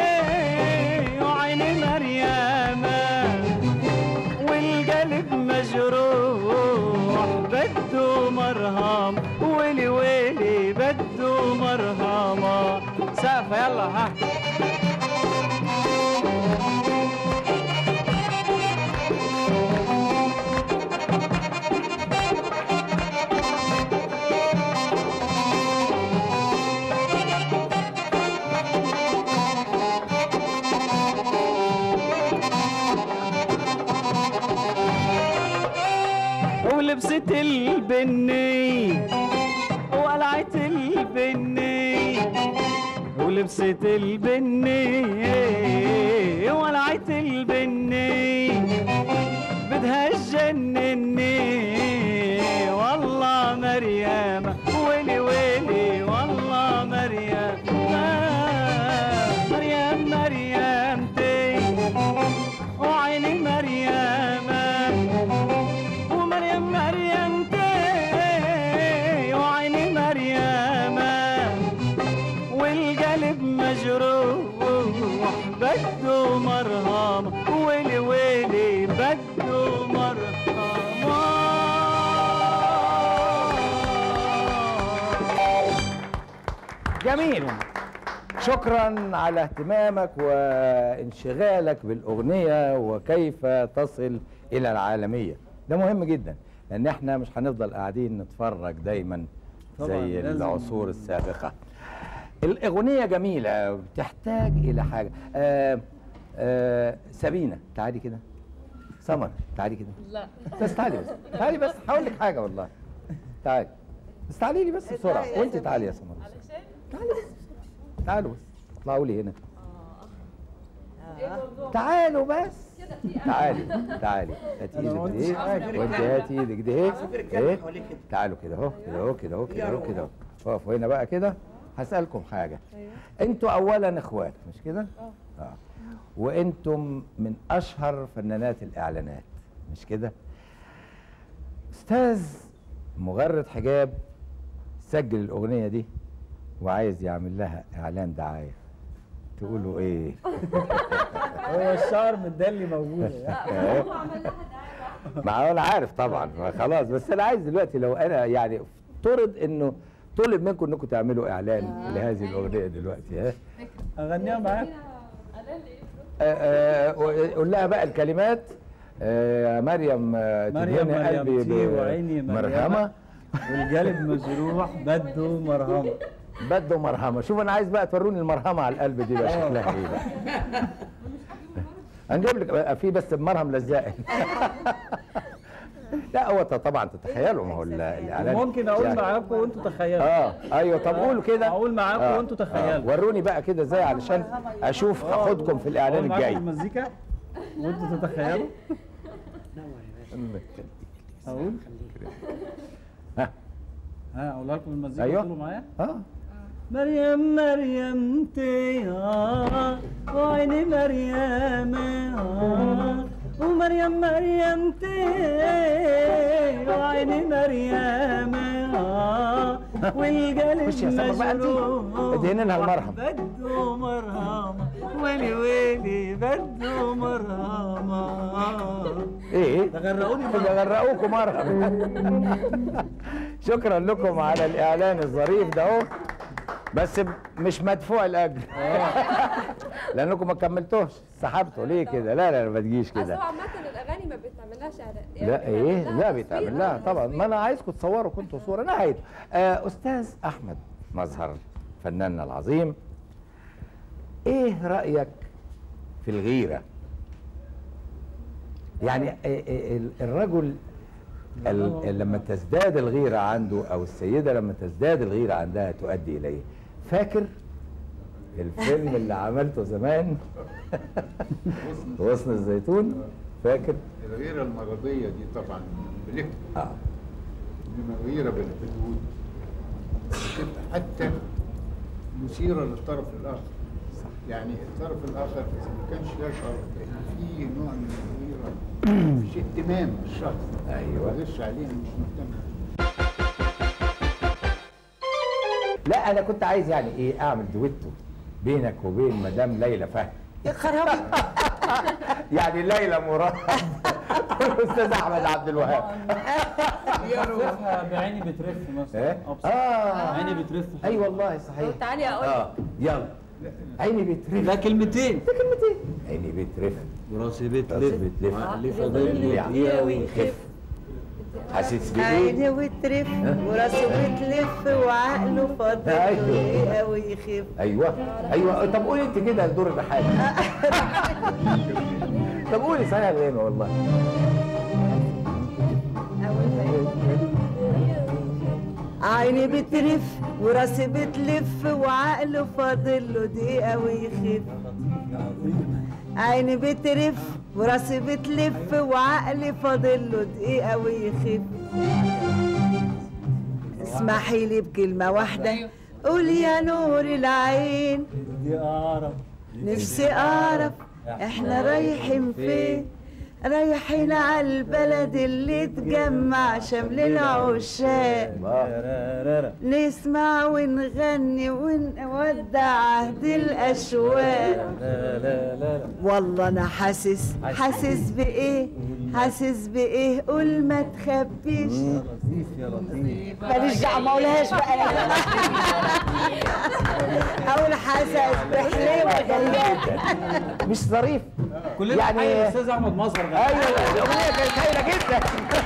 وعيني مريم والقلب مجروح بده مرهم ويلي ويلي بده مرهمة سقفة يلا ها ولبست البني وقلعت البني ولبست البني ولعت البني بدها تجنني والله مريم ويلي ويلي والله مريم مريم مريمتي وعيني مريم ومريم مريمتي وعيني مريم والقلب مجروح بده مرهم ويلي ويلي بده مرهم
جميل شكرا على اهتمامك وانشغالك بالاغنيه وكيف تصل الى العالميه ده مهم جدا لان احنا مش هنفضل قاعدين نتفرج دايما
طبعاً،
زي
لازم.
العصور السابقه الاغنيه جميله بتحتاج الى حاجه آه آه سابينه تعالي كده سمر تعالي كده
لا
بس تعالي بس تعالي بس هقول لك حاجه والله تعالي بس تعالي لي بس بسرعه وانت تعالي يا سمر تعالي بس تعالوا بس اطلعوا لي هنا تعالوا بس تعالي تعالي هاتي
أنا
ايدك
قلت
دي وانت هاتي ايدك دي ايه ايه تعالوا كده اهو كده اهو كده اهو كده اهو كده اهو اقفوا هنا بقى كده هسألكم حاجة انتوا اولا اخوات مش كده اه وانتم من اشهر فنانات الاعلانات مش كده استاذ مغرد حجاب سجل الاغنية دي وعايز يعمل لها اعلان دعاية تقولوا ايه
هو الشعر متدلي موجود
إيه؟ ما هو انا عارف طبعا ما خلاص بس انا عايز دلوقتي لو انا يعني افترض انه طلب منكم انكم تعملوا اعلان لهذه الاغنيه دلوقتي ها
اغنيها معاك
آه، آه، قول لها بقى الكلمات آه، يا مريم آه،
مريم
تدهني قلبي
مريمتي وعيني
مرهمه
مريمة والقلب مجروح بده مرهمة
بده مرهمه شوف انا عايز بقى توروني المرهمه على القلب دي بقى شكلها ايه بقى هنجيب لك بقى في بس بمرهم لزاق لا هو طبعا تتخيلوا ما هو ال- الاعلان
ممكن اقول
يعني-
معاكم وانتوا تخيلوا
اه ايوه طب قولوا كده
اقول معاكم وانتوا تخيلوا
وروني بقى كده ازاي علشان اشوف هاخدكم في الاعلان
أقول معاكم
الجاي
المزيكا وانتوا تتخيلوا اقول
ها
ها اقولها لكم المزيكا
أيوة.
تقولوا معايا
اه
مريم مريمتي آه وعيني مريم آه ومريم مريمتي وعيني مريم آه والقلب
خش يا سمر بقى انت.
مجروح
ادهني لها المرهم.
بده مرهم ويلي ويلي بده مرهم
ايه
ده غرقوني
ده غرقوكم مرهم شكرا لكم على الاعلان الظريف ده اهو بس ب- مش مدفوع الاجر لانكم ما كملتوش سحبتوا ليه كده لا لا ما تجيش
اصل هو
كده
عامة الاغاني ما بتعملهاش اعلان يعني
لا ايه
بيتعمل
لا
لها
بيتعمل
تصوير.
لها طبعا ما انا عايزكم تصوروا كنتوا صوره نهايته آه استاذ احمد مظهر فناننا العظيم ايه رايك في الغيره يعني آه، آه، ال- الرجل ال- لما تزداد الغيره عنده او السيده لما تزداد الغيره عندها تؤدي اليه فاكر الفيلم اللي عملته زمان غصن الزيتون فاكر
الغيرة المرضية دي طبعا بلك
اه
انما غيرة بالحدود بتبقى حتى مثيرة للطرف الآخر
صح.
يعني الطرف الآخر إذا ما كانش يشعر بأن في نوع من الغيرة مش اهتمام بالشخص
أيوة.
ما يغش عليه مش مهتم
لا انا كنت عايز يعني ايه اعمل دويتو بينك وبين مدام ليلى فهمي
يا خرابي
يعني ليلى مراد والاستاذ احمد عبد الوهاب
بشوفها بعيني بترف مثلا
ايه
أبسط.
اه
عيني بترف
اي والله صحيح
تعالي اقول
اه يلا عيني بترف
لا كلمتين
عيني بترف
وراسي
راسي
بتلف
بتلف
وعقلي
فاضل
فاضل
لي
لي
دقيقة ويخف حاسس
عيني
بايه
وترف وراسه بتلف وعقله فاضل
أيوة.
دقيقة ويخف
ايوه ايوه طب قولي انت كده دور الرحاله طب قولي صحيح الغنى والله
عيني بترف وراسي بتلف وعقله فاضله دقيقة ويخف عيني بترف وراسي بتلف وعقلي فاضله دقيقة ويخف اسمحي لي بكلمة واحدة قول يا نور العين
دي اعرف
نفسي اعرف احنا رايحين فين رايحين على البلد اللي تجمع شمل العشاق نسمع ونغني ونودع عهد الاشواق
لا لا لا لا
والله انا حاسس حاسس بايه حاسس بايه قول ما تخبيش
لطيف يا لطيف
ماليش دعوه ما اقولهاش بقى يا اقول حاسس بحليوه جميله
مش ظريف
كلنا
يعني-
يعني الاستاذ احمد مظهر غني.
ايوه الاغنيه كانت هايله جدا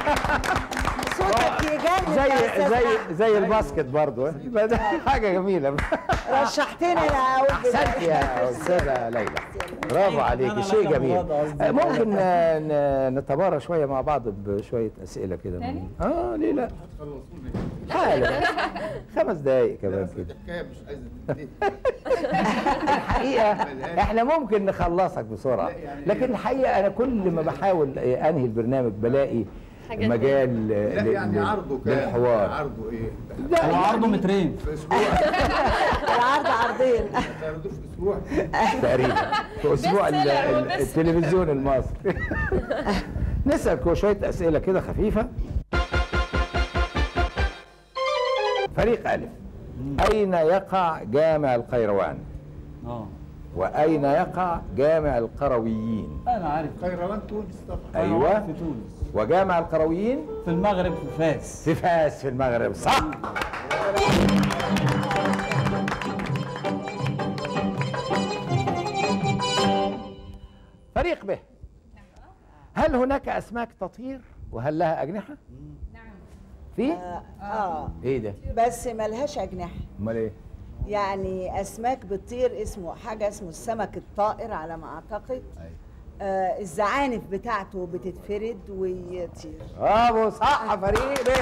صوتك يجنن
زي
يا أستاذ
زي
أحمد.
زي الباسكت برضه ده حاجه جميله
رشحتني انا اقول
احسنت يا استاذه ليلى برافو عليكي
أنا
شيء
ليلى
جميل
مراد قصدي.
ممكن ن- ن- نتبارى شويه مع بعض بشويه اسئله كده
تاني؟
اه ليه لا حاجه خمس دقايق كمان كده
الحكايه مش عايزه تنتهي
الحقيقه احنا ممكن نخلصك بسرعه لكن الحقيقه انا كل ما بحاول انهي البرنامج بلاقي
حاجات
مجال
لا
ل-
يعني
ل-
عرضه كام
للحوار
عرضه ايه
هو عرضه مترين
في اسبوع
العرض عرضين
تعرضوه في اسبوع
تقريبا في اسبوع ال-
seller هو
ال-
best
التلفزيون المصري نسال شويه اسئله كده خفيفه فريق الف اين يقع جامع القيروان
اه
واين يقع جامع القرويين
انا عارف
خيروان تونس طبعا
ايوه
في تونس
وجامع القرويين
في المغرب في فاس
في فاس في المغرب صح فريق به هل هناك اسماك تطير وهل لها اجنحه في
اه
ايه ده
بس ملهاش اجنحه
امال ايه
يعني اسماك بتطير اسمه حاجه اسمه السمك الطائر على ما اعتقد آه الزعانف بتاعته بتتفرد ويطير
برافو صح فريق به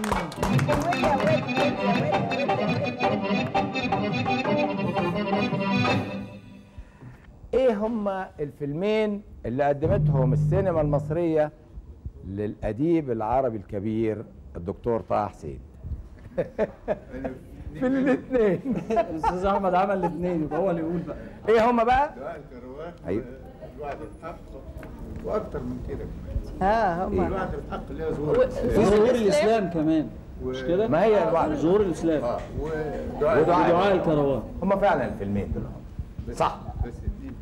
ايه هما الفيلمين اللي قدمتهم السينما المصريه للاديب العربي الكبير الدكتور طه حسين في الاثنين
الاستاذ احمد عمل الاثنين يبقى هو اللي يقول بقى
ايه هما بقى
دعاء الكروان
أيوة.
وعد الحق واكتر من كده كمان
اه هم
وعد الحق اللي هي ظهور
في
الإسلام.
ظهور الاسلام كمان مش كده
ما هي الواحد
ظهور الاسلام
اه
ودعاء.
ودعاء
ودعاء الكروان
هما فعلا الفيلمين دول صح
بس اتنين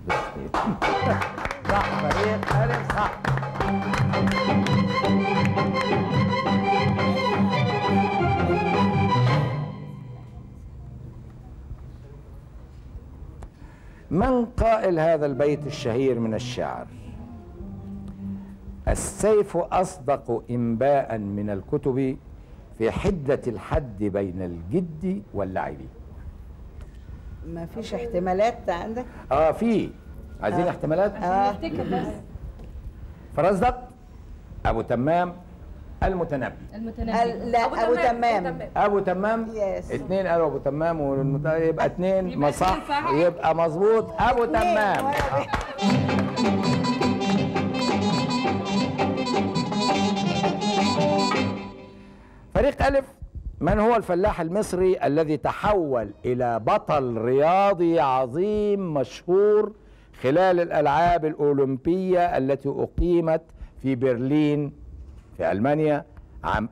صح فريق ألف صح من قائل هذا البيت الشهير من الشعر السيف أصدق إنباء من الكتب في حدة الحد بين الجد واللعب
ما فيش احتمالات عندك
اه في عايزين احتمالات
اه
افتكر بس
فرزدق ابو تمام المتنبي
المتنبي
ال- لا، أبو تمام.
ابو تمام
Yes.
اتنين قالوا ابو تمام والمت... يبقى اتنين
يبقى
ما
اتنين
صح
صح.
يبقى مظبوط ابو
اتنين
تمام
ولا بي-
فريق ألف من هو الفلاح المصري الذي تحول إلى بطل رياضي عظيم مشهور خلال الألعاب الأولمبية التي أقيمت في برلين في ألمانيا عام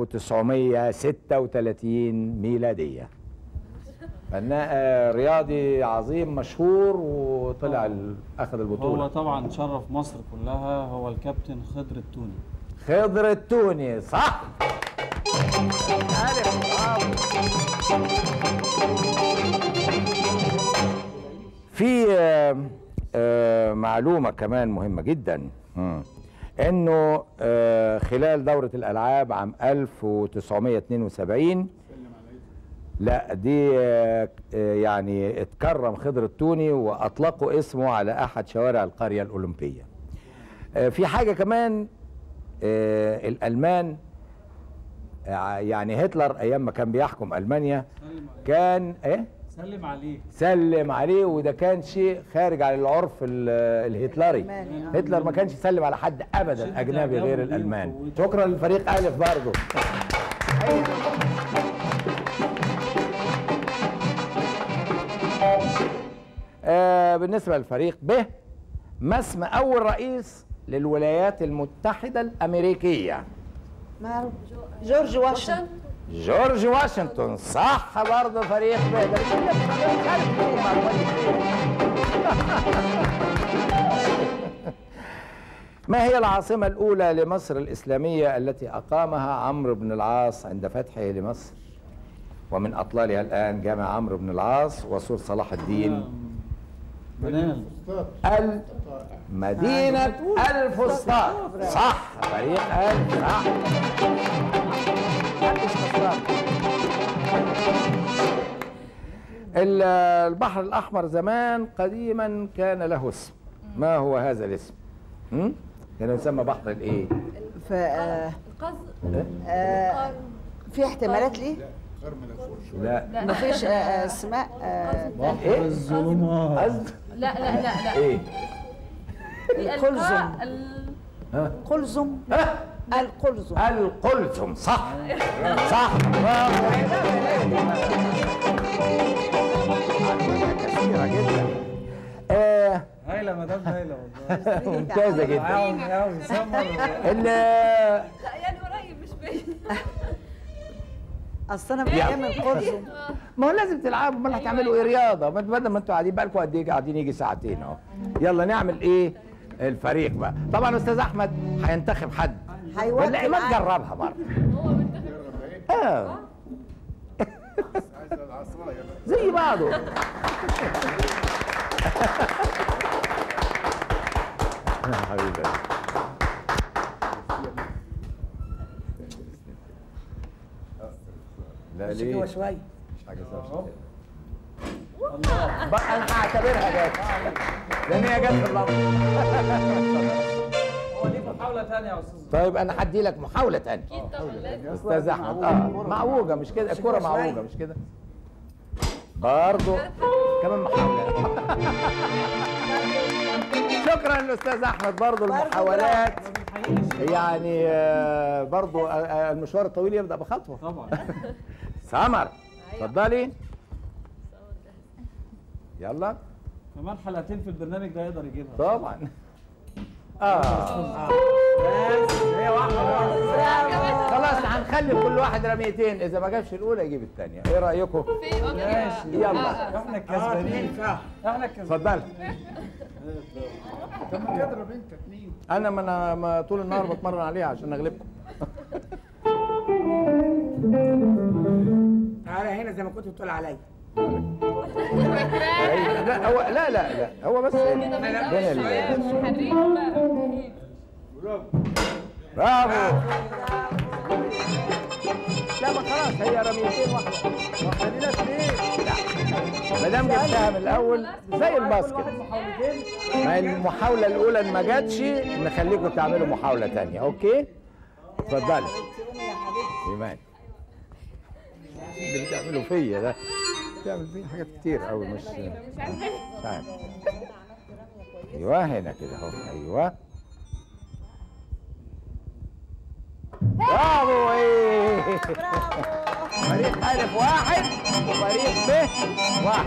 1936 ميلادية فنا- آه، رياضي عظيم مشهور وطلع ال- أخذ
هو
البطولة
طبعا شرف مصر كلها هو الكابتن خضر التوني
خضر التوني صح ألف برافو في آه، آه، معلومة كمان مهمة جدا مم. انه آه، خلال دورة الالعاب عام 1972 لا دي آه، آه، يعني اتكرم خضر التوني واطلقوا اسمه على احد شوارع القرية الاولمبية آه، في حاجة كمان آه، الالمان ع- يعني هتلر ايام ما كان بيحكم المانيا كان ايه
سلم عليه
سلم عليه وده كان شيء خارج عن العرف ال- الهتلري
ألماني، آه.
هتلر ما كانش يسلم على حد ابدا
شدة
اجنبي
إعجابه
غير
بيه
الالمان
وقوته.
شكرا للفريق الف برضه آه بالنسبه للفريق ب ما اسم اول رئيس للولايات المتحده الامريكيه
معروف جورج واشنطن
جورج واشنطن صح برضه فريق ب ده كل مش عارف إيه المعلومات دي. ما هي العاصمة الأولى لمصر الإسلامية التي أقامها عمرو بن العاص عند فتحه لمصر ومن أطلالها الآن جامع عمرو بن العاص وسور صلاح الدين
منال
مدينة الفسطاط صح فريق ألف صح محدش خسران. ال- البحر الأحمر زمان قديما كان له اسم ما هو هذا الاسم؟ هم؟ كان يسمى بحر الإيه؟
ف آه،
القز
آه، في احتمالات ليه؟
لا
مفيش آه، آه، اسماء آه،
إيه؟
الظلمات
قصد
لا لا لا لا
إيه؟
قلزم
ال-
ها؟
قلزم
ها؟
القلزم
القلزم صح صح برافو. معلومات كثيرة جدا آه،
هايله مدام هايله والله
ممتازة جدا
معاهم قوي سمر
ال-
لا يعني قريب مش بعيد
اصل انا بتكلم القلزم
ما هو لازم تلعبوا امال هتعملوا ايه رياضه ما انتوا بدل ما انتوا قاعدين بقالكم قد ايه قاعدين يجي ساعتين اهو يلا نعمل ايه الفريق بقى طبعا استاذ احمد هينتخب حد
هيوكل
ولا ما
عادي.
تجربها مره اه زي بعضه يا حبيبي لا ليه
جوا شويه
مش حاجه سهله بقى انا هعتبرها جت لان هي جت في اللفظ
هو ليه محاوله ثانيه يا استاذ
طيب انا هدي لك محاوله ثانيه
اكيد طبعا لازم
استاذ احمد اه معوجه مش كده الكره معوجه مش كده برضه كمان محاوله شكرا للاستاذ احمد برضه المحاولات يعني آه، برضه آه، آه، المشوار الطويل يبدا بخطوه
طبعا
سمر اتفضلي يلا
كمان حلقتين في البرنامج ده يقدر يجيبها
طبعا اه هي واحده خلاص هنخلي كل واحد رميتين اذا ما جابش الاولى يجيب الثانيه ايه رايكم
في اوكي
يلا
احنا الكسبانين احنا الكسبانين
اتفضل
طب ما تضرب انت اتنين
انا ما انا ما طول النهار بتمرن عليها عشان اغلبكم
تعالى هنا زي ما كنت بتقول عليا
لا هو لا لا لا هو بس بين ال-
حريق بقى
برافو لا ما خلاص هي رميتين واحده ما خليناش ليه لا ما دام جبتها من الاول زي الباسكت ما المحاوله الاولى إن ما جاتش نخليكم تعملوا محاوله ثانيه اوكي اتفضلي
قومي يا حبيبتي
ايمان اللي بتعملوا فيا ده بتعمل فيا حاجات كتير قوي مش مش عارف ايوه هنا كده اهو ايوه برافو ايه فريق الف واحد وفريق ب واحد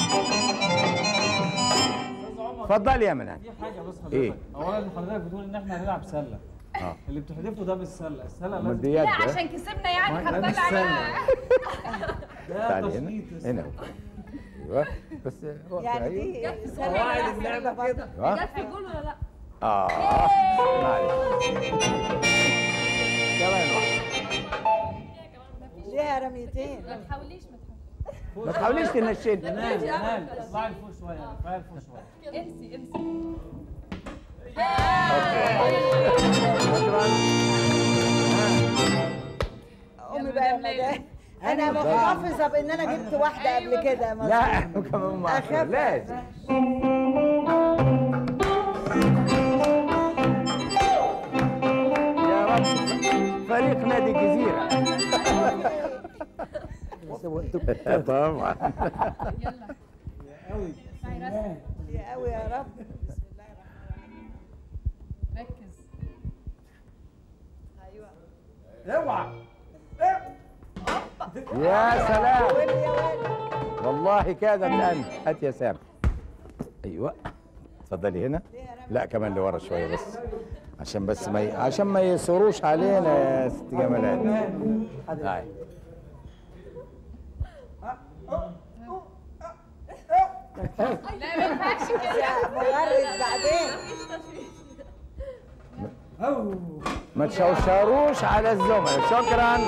اتفضل يا منى
في حاجه بس حضرتك
إيه؟
اولا حضرتك بتقول ان احنا هنلعب سله
اه
اللي بتحدفه ده مش سله السله
امال
لازم
دي يد
لا
ده.
عشان كسبنا يعني
ده مش
هتدلع
سله
بقى
ده
تعالي
تشخيط
هنا هنا ايوه بس هو
يعني
أيوة.
دي قواعد اللعبه كده
ايوه
جت في الجول ولا لا؟
اه معلش كمان واحد
ليها رميتين
ما تحاوليش ما تحاوليش
ما تحاوليش تنشدني
نام نام اطلعي لفوق شويه اطلعي لفوق شويه
امسي امسي
شكرا
قومي بقى يا مدام انا محتفظه بان انا جبت واحده قبل كده مظبوط.
لا كمان ما
أخاف.
لازم يا رب فريق نادي الجزيرة طبعا
يا قوي يا رب
ركز
يا سلام
قول يا ولد
والله كادت ان هات يا سام ايوه اتفضلي هنا لا كمان لورا شويه بس عشان بس ما ي... عشان ما يصروش علينا يا ست جمالات هاي
يا مغرد بعدين
ما تشوشروش على الزملاء شكرا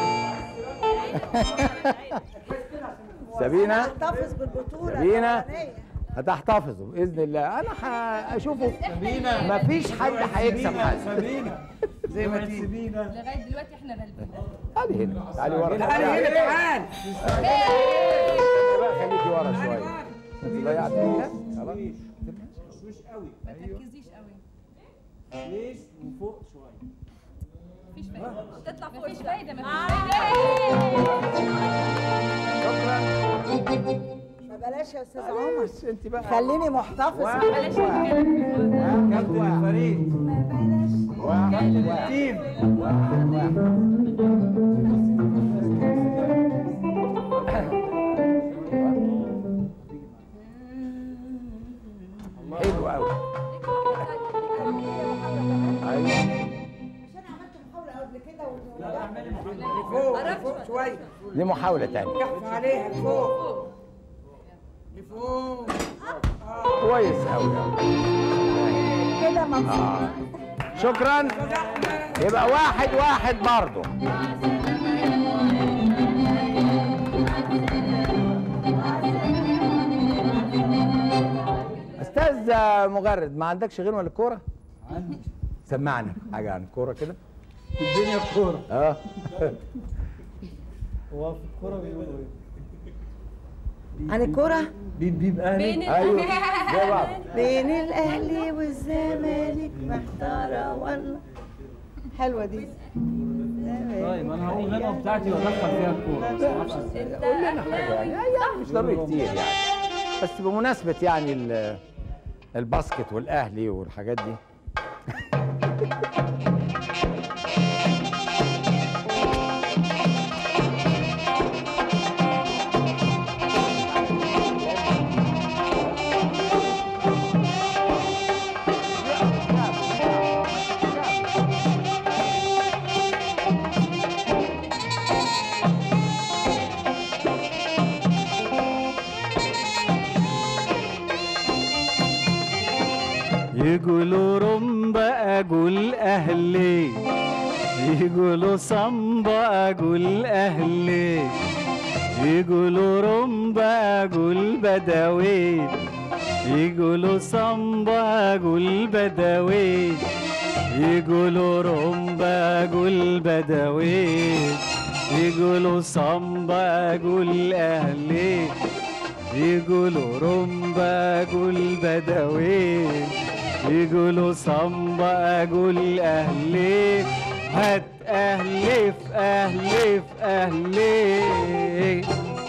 سبينة
احتفظ بالبطولة
سبينة
الأولانية.
هتحتفظوا باذن الله انا هشوفه مفيش حد هيكسب حد
زي ما تيجي
لغايه دلوقتي احنا غالبين
تعالي هنا تعالي ورا
تعالي هنا تعال
بقى خليكي ورا شويه انت ضيعت فيها خلاص
ما تركزيش قوي
ليش وفوق شويه
مفيش فايده تطلع فوق مفيش فايده مفيش
شكرا
فبلاش يا استاذ عمر
بس انت بقى
خليني محتفظ
بلاش نتكلم
كابتن الفريق
واحد واحد
تيم
واحد واحد حلو قوي ايوه
مش انا عملت محاولة قبل كده و-
فوق فوق شويه
دي محاولة تانية
كف عليها لفوق لفوق
كويس قوي
كده مبسوط
شكرا يبقى واحد واحد برضه استاذ مغرد ما عندكش غير ولا الكوره
عندي
سمعنا حاجه عن الكوره كده
الدنيا كوره
اه
هو في الكوره بيقولوا ايه؟
عن الكرة
بيب بيب اهلي
بين
ايوه زي بعض
بين الاهلي والزمالك محتارة والله حلوة دي
طيب انا هقول غنوه بتاعتي وادخل فيها الكوره بس ما اعرفش ازاي
يعني يعني مش ضروري كتير يعني بس بمناسبه يعني ال- الباسكت والاهلي والحاجات دي
يقولوا رمبا اقول اهلي يقولوا صمبا اقول اهلي يقولوا رمبا اقول بدوي يقولوا صمبا اقول بدوي يقولوا رمبا اقول بدوي يقولوا صمبا اقول اهلي يقولوا رمبا اقول بدوي يقولوا صمبا اقول اهلي هات اهلي في اهلي في اهلي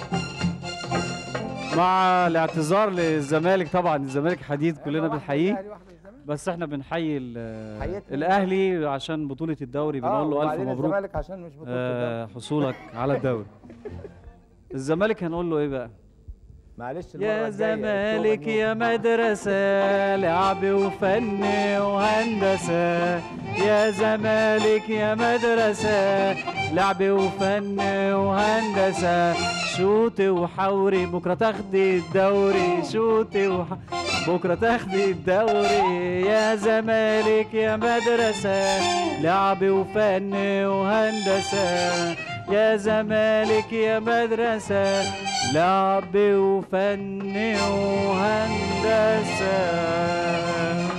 مع الاعتذار للزمالك طبعا الزمالك حديد كلنا بنحييه بس احنا بنحيي ال-
حياتنا.
الاهلي عشان بطوله الدوري بنقول له الف
وبعدين
مبروك
الزمالك عشان مش بطولة
آه، حصولك على الدوري الزمالك هنقول له ايه بقى
معلش المرة
يا
الجاية
زمالك
التوبة
يا مدرسة لعب وفن وهندسة يا زمالك يا مدرسة لعب وفن وهندسة شوتي وحوري بكرة تاخدي الدوري شوتي وح... بكرة تاخدي الدوري يا زمالك يا مدرسة لعب وفن وهندسة يا زمالك يا مدرسة لعب وفن وهندسة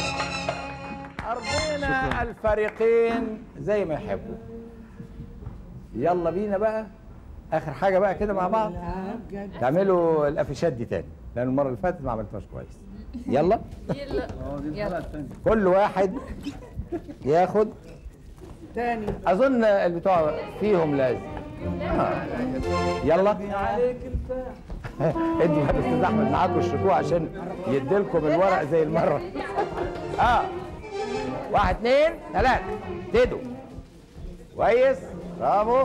أرضينا الفريقين زي ما يحبوا يلا بينا بقى آخر حاجة بقى كده مع بعض تعملوا الأفيشات دي تاني لأن المرة اللي فاتت ما عملتوهاش كويس يلا
يلا
اه دي الحلقه الثانيه
كل واحد ياخد
تاني
أظن البتوع فيهم لازم آه. يلا ادوا الاستاذ احمد معاكم الشكوى عشان يديلكم الورق زي المره اه واحد اتنين تلاته ابتدوا كويس برافو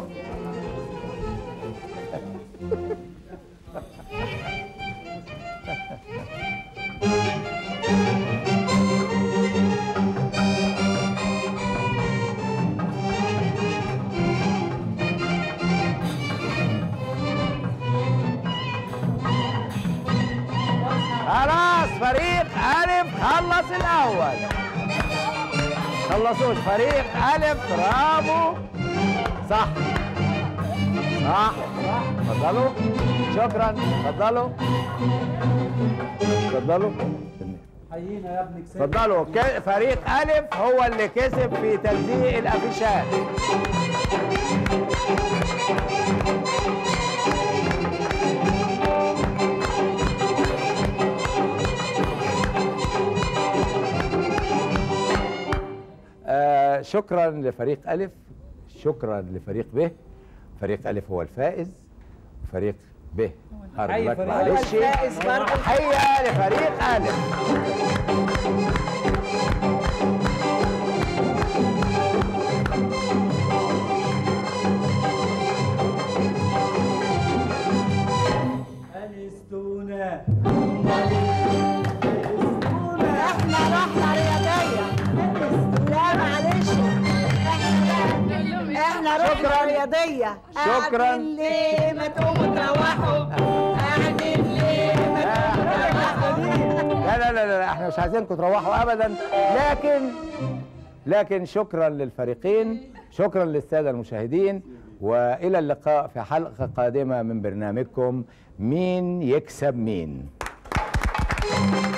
خلاص فريق ألف خلص الأول خلصوش فريق ألف برافو صح صح اتفضلوا شكرا اتفضلوا اتفضلوا
حيينا يا ابني كسبت
اتفضلوا ك- فريق ألف هو اللي كسب في تلزيق الأفيشات آه شكرا لفريق ألف شكرا لفريق ب فريق ألف هو الفائز فريق ب هارد
حي
لك
فريق
معلش
هو الفائز برضه.
حيا لفريق ألف
انستونا
احنا رحنا رياضية لا معلش احنا احنا رحنا
شكراً.
رياضية
شكراً.
قاعدين ليه ما تقوموا تروحوا قاعدين ليه ما تقوموا تروحوا
لا لا لا لا احنا مش عايزينكم تروحوا ابدا لكن لكن شكرا للفريقين شكرا للساده المشاهدين والى اللقاء في حلقه قادمه من برنامجكم مين يكسب مين